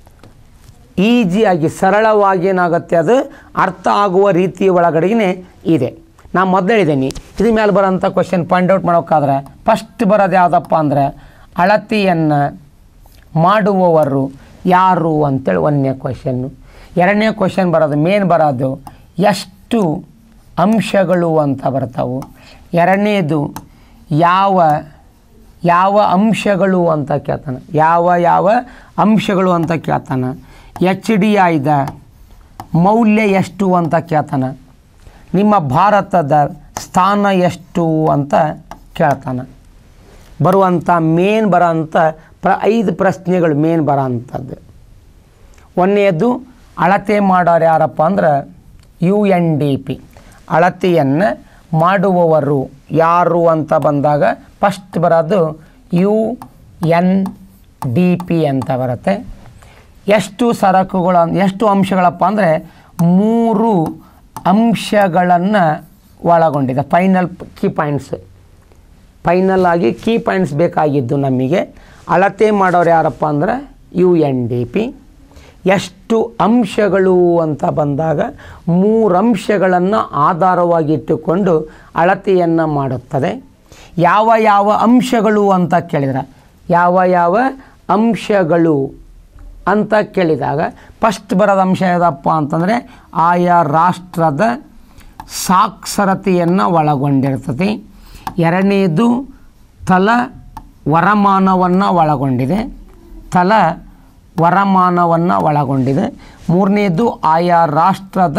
A: ಈಸಿಯಾಗಿ ಸರಳವಾಗಿ ಏನಾಗುತ್ತೆ ಅದು ಅರ್ಥ ಆಗುವ ರೀತಿಯ ಒಳಗಡೆಗೆ ಇದೆ ನಾನು ಮೊದಲು ಹೇಳಿದ್ದೀನಿ ಇದ್ರ ಮೇಲೆ ಬರೋಂಥ ಕ್ವಶನ್ ಪಾಯಿಂಟ್ ಔಟ್ ಮಾಡೋಕ್ಕಾದ್ರೆ ಫಸ್ಟ್ ಬರೋದು ಯಾವುದಪ್ಪ ಅಂದರೆ ಅಳತೆಯನ್ನು ಮಾಡುವವರು ಯಾರು ಅಂತೇಳಿ ಒಂದನೇ ಕ್ವಶನ್ನು ಎರಡನೇ ಕ್ವಶನ್ ಬರೋದು ಮೇನ್ ಬರೋದು ಎಷ್ಟು ಅಂಶಗಳು ಅಂತ ಬರ್ತಾವು ಎರಡನೇದು ಯಾವ ಯಾವ ಅಂಶಗಳು ಅಂತ ಕೇಳ್ತಾನೆ ಯಾವ ಯಾವ ಅಂಶಗಳು ಅಂತ ಕೇಳ್ತಾನೆ ಎಚ್ ಡಿ ಐದ ಮೌಲ್ಯ ಎಷ್ಟು ಅಂತ ಕೇಳ್ತಾನೆ ನಿಮ್ಮ ಭಾರತದ ಸ್ಥಾನ ಎಷ್ಟು ಅಂತ ಕೇಳ್ತಾನೆ ಬರುವಂಥ ಮೇನ್ ಬರೋಂಥ ಪ್ರ ಐದು ಪ್ರಶ್ನೆಗಳು ಮೇನ್ ಬರೋ ಅಂಥದ್ದು ಒಂದನೇದು ಅಳತೆ ಮಾಡೋರು ಯಾರಪ್ಪ ಅಂದ್ರೆ ಯು ಎನ್ ಡಿ ಪಿ ಅಳತೆಯನ್ನು ಮಾಡುವವರು ಯಾರು ಅಂತ ಬಂದಾಗ ಫಸ್ಟ್ ಬರೋದು ಯು ಎನ್ ಡಿ ಪಿ ಅಂತ ಬರುತ್ತೆ ಎಷ್ಟು ಸರಕುಗಳು ಅನ್- ಎಷ್ಟು ಅಂಶಗಳಪ್ಪ ಅಂದರೆ ಮೂರು ಅಂಶಗಳನ್ನು ಒಳಗೊಂಡಿದೆ ಫೈನಲ್ ಕೀ ಪಾಯಿಂಟ್ಸ್ ಫೈನಲ್ ಆಗಿ ಕೀ ಪಾಯಿಂಟ್ಸ್ ಬೇಕಾಗಿದ್ದು ನಮಗೆ ಅಳತೆ ಮಾಡೋರು ಯಾರಪ್ಪ ಅಂದರೆ ಯು ಎನ್ ಡಿ ಪಿ ಎಷ್ಟು ಅಂಶಗಳು ಅಂತ ಬಂದಾಗ ಮೂರು ಅಂಶಗಳನ್ನು ಆಧಾರವಾಗಿಟ್ಟುಕೊಂಡು ಅಳತೆಯನ್ನು ಮಾಡುತ್ತದೆ ಯಾವ ಯಾವ ಅಂಶಗಳು ಅಂತ ಕೇಳಿದ್ರೆ ಯಾವ ಯಾವ ಅಂಶಗಳು ಅಂತ ಕೇಳಿದಾಗ ಫಸ್ಟ್ ಬರೋದ ಅಂಶ ಯಾವುದಪ್ಪ ಅಂತಂದರೆ ಆಯಾ ರಾಷ್ಟ್ರದ ಸಾಕ್ಷರತೆಯನ್ನು ಒಳಗೊಂಡಿರ್ತದೆ ಎರಡನೇದು ತಲ ವರಮಾನವನ್ನು ಒಳಗೊಂಡಿದೆ ತಲ ವರಮಾನವನ್ನು ಒಳಗೊಂಡಿದೆ ಮೂರನೇದು ಆಯಾ ರಾಷ್ಟ್ರದ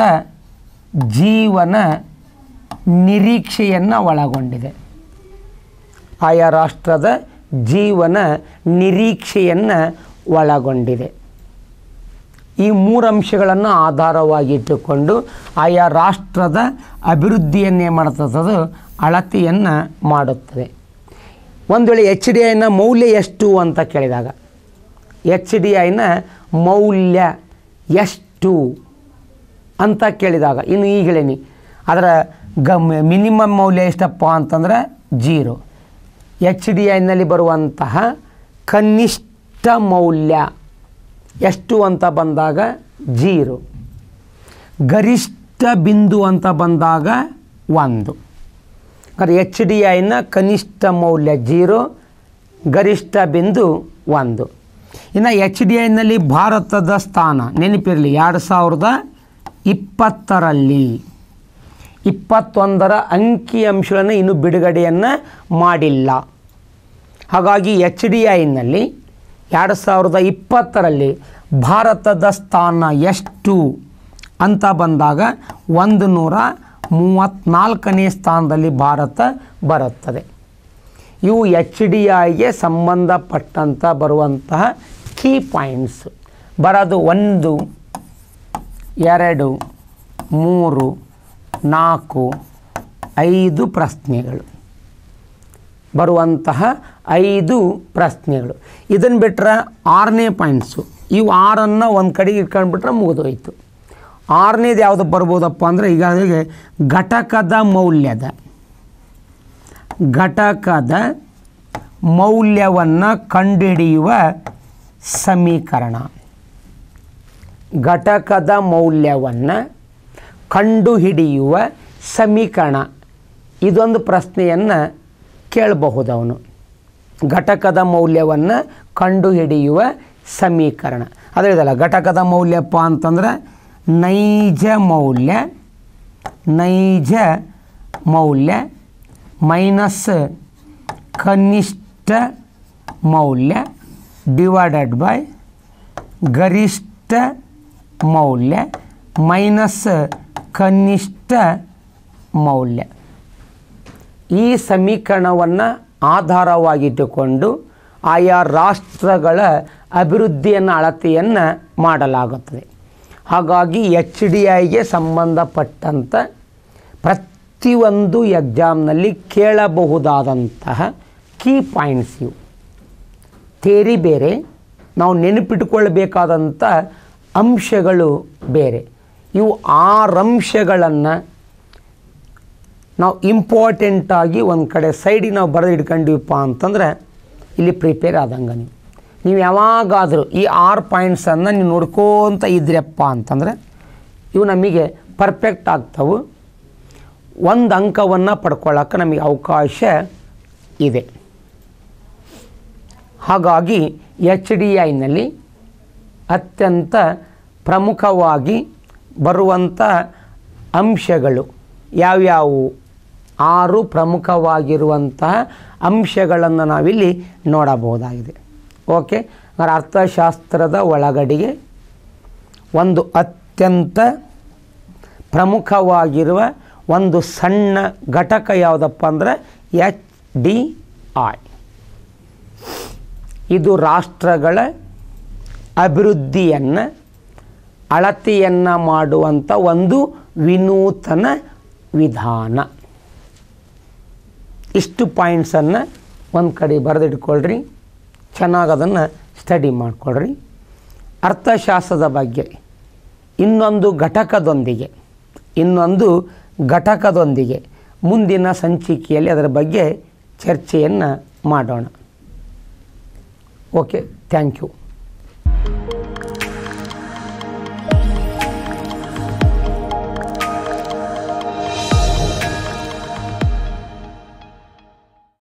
A: ಜೀವನ ನಿರೀಕ್ಷೆಯನ್ನು ಒಳಗೊಂಡಿದೆ ಆಯಾ ರಾಷ್ಟ್ರದ ಜೀವನ ನಿರೀಕ್ಷೆಯನ್ನು ಒಳಗೊಂಡಿದೆ ಈ ಮೂರು ಅಂಶಗಳನ್ನು ಆಧಾರವಾಗಿಟ್ಟುಕೊಂಡು ಆಯಾ ರಾಷ್ಟ್ರದ ಅಭಿವೃದ್ಧಿಯನ್ನೇ ಮಾಡ್ತದ್ದು ಅಳತೆಯನ್ನು ಮಾಡುತ್ತದೆ ಒಂದು ವೇಳೆ ಎಚ್ ಡಿ ಐನ ಮೌಲ್ಯ ಎಷ್ಟು ಅಂತ ಕೇಳಿದಾಗ ಎಚ್ ಡಿ ಐನ ಮೌಲ್ಯ ಎಷ್ಟು ಅಂತ ಕೇಳಿದಾಗ ಇನ್ನು ಈಗ ಹೇಳೀನಿ ಅದರ ಗ ಮಿನಿಮಮ್ ಮೌಲ್ಯ ಎಷ್ಟಪ್ಪ ಅಂತಂದ್ರೆ ಜೀರೋ ಎಚ್ ಡಿ ಐನಲ್ಲಿ ಬರುವಂತಹ ಕನಿಷ್ಠ ಮೌಲ್ಯ ಎಷ್ಟು ಅಂತ ಬಂದಾಗ ಜೀರೋ ಗರಿಷ್ಠ ಬಿಂದು ಅಂತ ಬಂದಾಗ ಒಂದು ಅಂದರೆ ಎಚ್ ಡಿ ಐನ ಕನಿಷ್ಠ ಮೌಲ್ಯ ಜೀರೋ ಗರಿಷ್ಠ ಬಿಂದು ಒಂದು ಇನ್ನು ಎಚ್ ಡಿ ಐನಲ್ಲಿ ಭಾರತದ ಸ್ಥಾನ ನೆನಪಿರಲಿ ಎರಡು ಸಾವಿರದ ಇಪ್ಪತ್ತರಲ್ಲಿ ಇಪ್ಪತ್ತೊಂದರ ಅಂಕಿ ಅಂಶಗಳನ್ನು ಇನ್ನೂ ಬಿಡುಗಡೆಯನ್ನು ಮಾಡಿಲ್ಲ ಹಾಗಾಗಿ ಎಚ್ ಡಿ ಐನಲ್ಲಿ ಎರಡು ಸಾವಿರದ ಇಪ್ಪತ್ತರಲ್ಲಿ ಭಾರತದ ಸ್ಥಾನ ಎಷ್ಟು ಅಂತ ಬಂದಾಗ ಒಂದು ನೂರ ಮೂವತ್ತ್ನಾಲ್ಕನೇ ಸ್ಥಾನದಲ್ಲಿ ಭಾರತ ಬರುತ್ತದೆ ಇವು ಎಚ್ ಡಿ ಐಗೆ ಸಂಬಂಧಪಟ್ಟಂಥ ಬರುವಂತಹ ಕೀ ಪಾಯಿಂಟ್ಸ್ ಬರೋದು ಒಂದು ಎರಡು ಮೂರು ನಾಲ್ಕು ಐದು ಪ್ರಶ್ನೆಗಳು ಬರುವಂತಹ ಐದು ಪ್ರಶ್ನೆಗಳು ಇದನ್ನು ಬಿಟ್ಟರೆ ಆರನೇ ಪಾಯಿಂಟ್ಸು ಇವು ಆರನ್ನು ಒಂದು ಕಡೆಗೆ ಇಟ್ಕೊಂಡ್ಬಿಟ್ರೆ ಮುಗಿದೋಯ್ತು ಆರನೇದು ಯಾವುದು ಬರ್ಬೋದಪ್ಪ ಅಂದರೆ ಈಗಾಗಲೇ ಘಟಕದ ಮೌಲ್ಯದ ಘಟಕದ ಮೌಲ್ಯವನ್ನು ಕಂಡುಹಿಡಿಯುವ ಸಮೀಕರಣ ಘಟಕದ ಮೌಲ್ಯವನ್ನು ಕಂಡುಹಿಡಿಯುವ ಸಮೀಕರಣ ಇದೊಂದು ಪ್ರಶ್ನೆಯನ್ನು ಕೇಳಬಹುದು ಅವನು ಘಟಕದ ಮೌಲ್ಯವನ್ನು ಕಂಡುಹಿಡಿಯುವ ಸಮೀಕರಣ ಅದು ಹೇಳಿದಲ್ಲ ಘಟಕದ ಮೌಲ್ಯಪ್ಪ ಅಂತಂದ್ರೆ ನೈಜ ಮೌಲ್ಯ ನೈಜ ಮೌಲ್ಯ ಮೈನಸ್ ಕನಿಷ್ಠ ಮೌಲ್ಯ ಡಿವೈಡೆಡ್ ಬೈ ಗರಿಷ್ಠ ಮೌಲ್ಯ ಮೈನಸ್ ಕನಿಷ್ಠ ಮೌಲ್ಯ ಈ ಸಮೀಕರಣವನ್ನು ಆಧಾರವಾಗಿಟ್ಟುಕೊಂಡು ಆಯಾ ರಾಷ್ಟ್ರಗಳ ಅಭಿವೃದ್ಧಿಯನ್ನು ಅಳತೆಯನ್ನು ಮಾಡಲಾಗುತ್ತದೆ ಹಾಗಾಗಿ ಎಚ್ ಡಿ ಐಗೆ ಸಂಬಂಧಪಟ್ಟಂಥ ಪ್ರತಿಯೊಂದು ಎಕ್ಸಾಮ್ನಲ್ಲಿ ಕೇಳಬಹುದಾದಂತಹ ಕೀ ಪಾಯಿಂಟ್ಸ್ ಇವು ಥೇರಿ ಬೇರೆ ನಾವು ನೆನಪಿಟ್ಕೊಳ್ಬೇಕಾದಂಥ ಅಂಶಗಳು ಬೇರೆ ಇವು ಆರು ಅಂಶಗಳನ್ನು ನಾವು ಇಂಪಾರ್ಟೆಂಟಾಗಿ ಒಂದು ಕಡೆ ಸೈಡಿಗೆ ನಾವು ಬರೆದು ಇಟ್ಕೊಂಡಿವಪ್ಪ ಅಂತಂದ್ರೆ ಇಲ್ಲಿ ಪ್ರಿಪೇರ್ ಆದಂಗೆ ನೀವು ನೀವು ಯಾವಾಗಾದರೂ ಈ ಆರು ಪಾಯಿಂಟ್ಸನ್ನು ನೀವು ನೋಡ್ಕೋತ ಇದ್ರಪ್ಪ ಅಂತಂದರೆ ಇವು ನಮಗೆ ಪರ್ಫೆಕ್ಟ್ ಆಗ್ತವೆ ಒಂದು ಅಂಕವನ್ನು ಪಡ್ಕೊಳ್ಳೋಕೆ ನಮಗೆ ಅವಕಾಶ ಇದೆ ಹಾಗಾಗಿ ಎಚ್ ಡಿ ಐನಲ್ಲಿ ಅತ್ಯಂತ ಪ್ರಮುಖವಾಗಿ ಬರುವಂಥ ಅಂಶಗಳು ಯಾವ್ಯಾವು ಆರು ಪ್ರಮುಖವಾಗಿರುವಂತಹ ಅಂಶಗಳನ್ನು ನಾವಿಲ್ಲಿ ನೋಡಬಹುದಾಗಿದೆ ಓಕೆ ಅಂದರೆ ಅರ್ಥಶಾಸ್ತ್ರದ ಒಳಗಡೆಗೆ ಒಂದು ಅತ್ಯಂತ ಪ್ರಮುಖವಾಗಿರುವ ಒಂದು ಸಣ್ಣ ಘಟಕ ಯಾವುದಪ್ಪ ಅಂದರೆ ಎಚ್ ಡಿ ಐ ಇದು ರಾಷ್ಟ್ರಗಳ ಅಭಿವೃದ್ಧಿಯನ್ನು ಅಳತೆಯನ್ನು ಮಾಡುವಂಥ ಒಂದು ವಿನೂತನ ವಿಧಾನ ಇಷ್ಟು ಪಾಯಿಂಟ್ಸನ್ನು ಒಂದು ಕಡೆ ಬರೆದಿಟ್ಕೊಳ್ರಿ ಚೆನ್ನಾಗಿ ಅದನ್ನು ಸ್ಟಡಿ ಮಾಡಿಕೊಳ್ರಿ ಅರ್ಥಶಾಸ್ತ್ರದ ಬಗ್ಗೆ ಇನ್ನೊಂದು ಘಟಕದೊಂದಿಗೆ ಇನ್ನೊಂದು ಘಟಕದೊಂದಿಗೆ ಮುಂದಿನ ಸಂಚಿಕೆಯಲ್ಲಿ ಅದರ ಬಗ್ಗೆ ಚರ್ಚೆಯನ್ನು ಮಾಡೋಣ ಓಕೆ ಥ್ಯಾಂಕ್ ಯು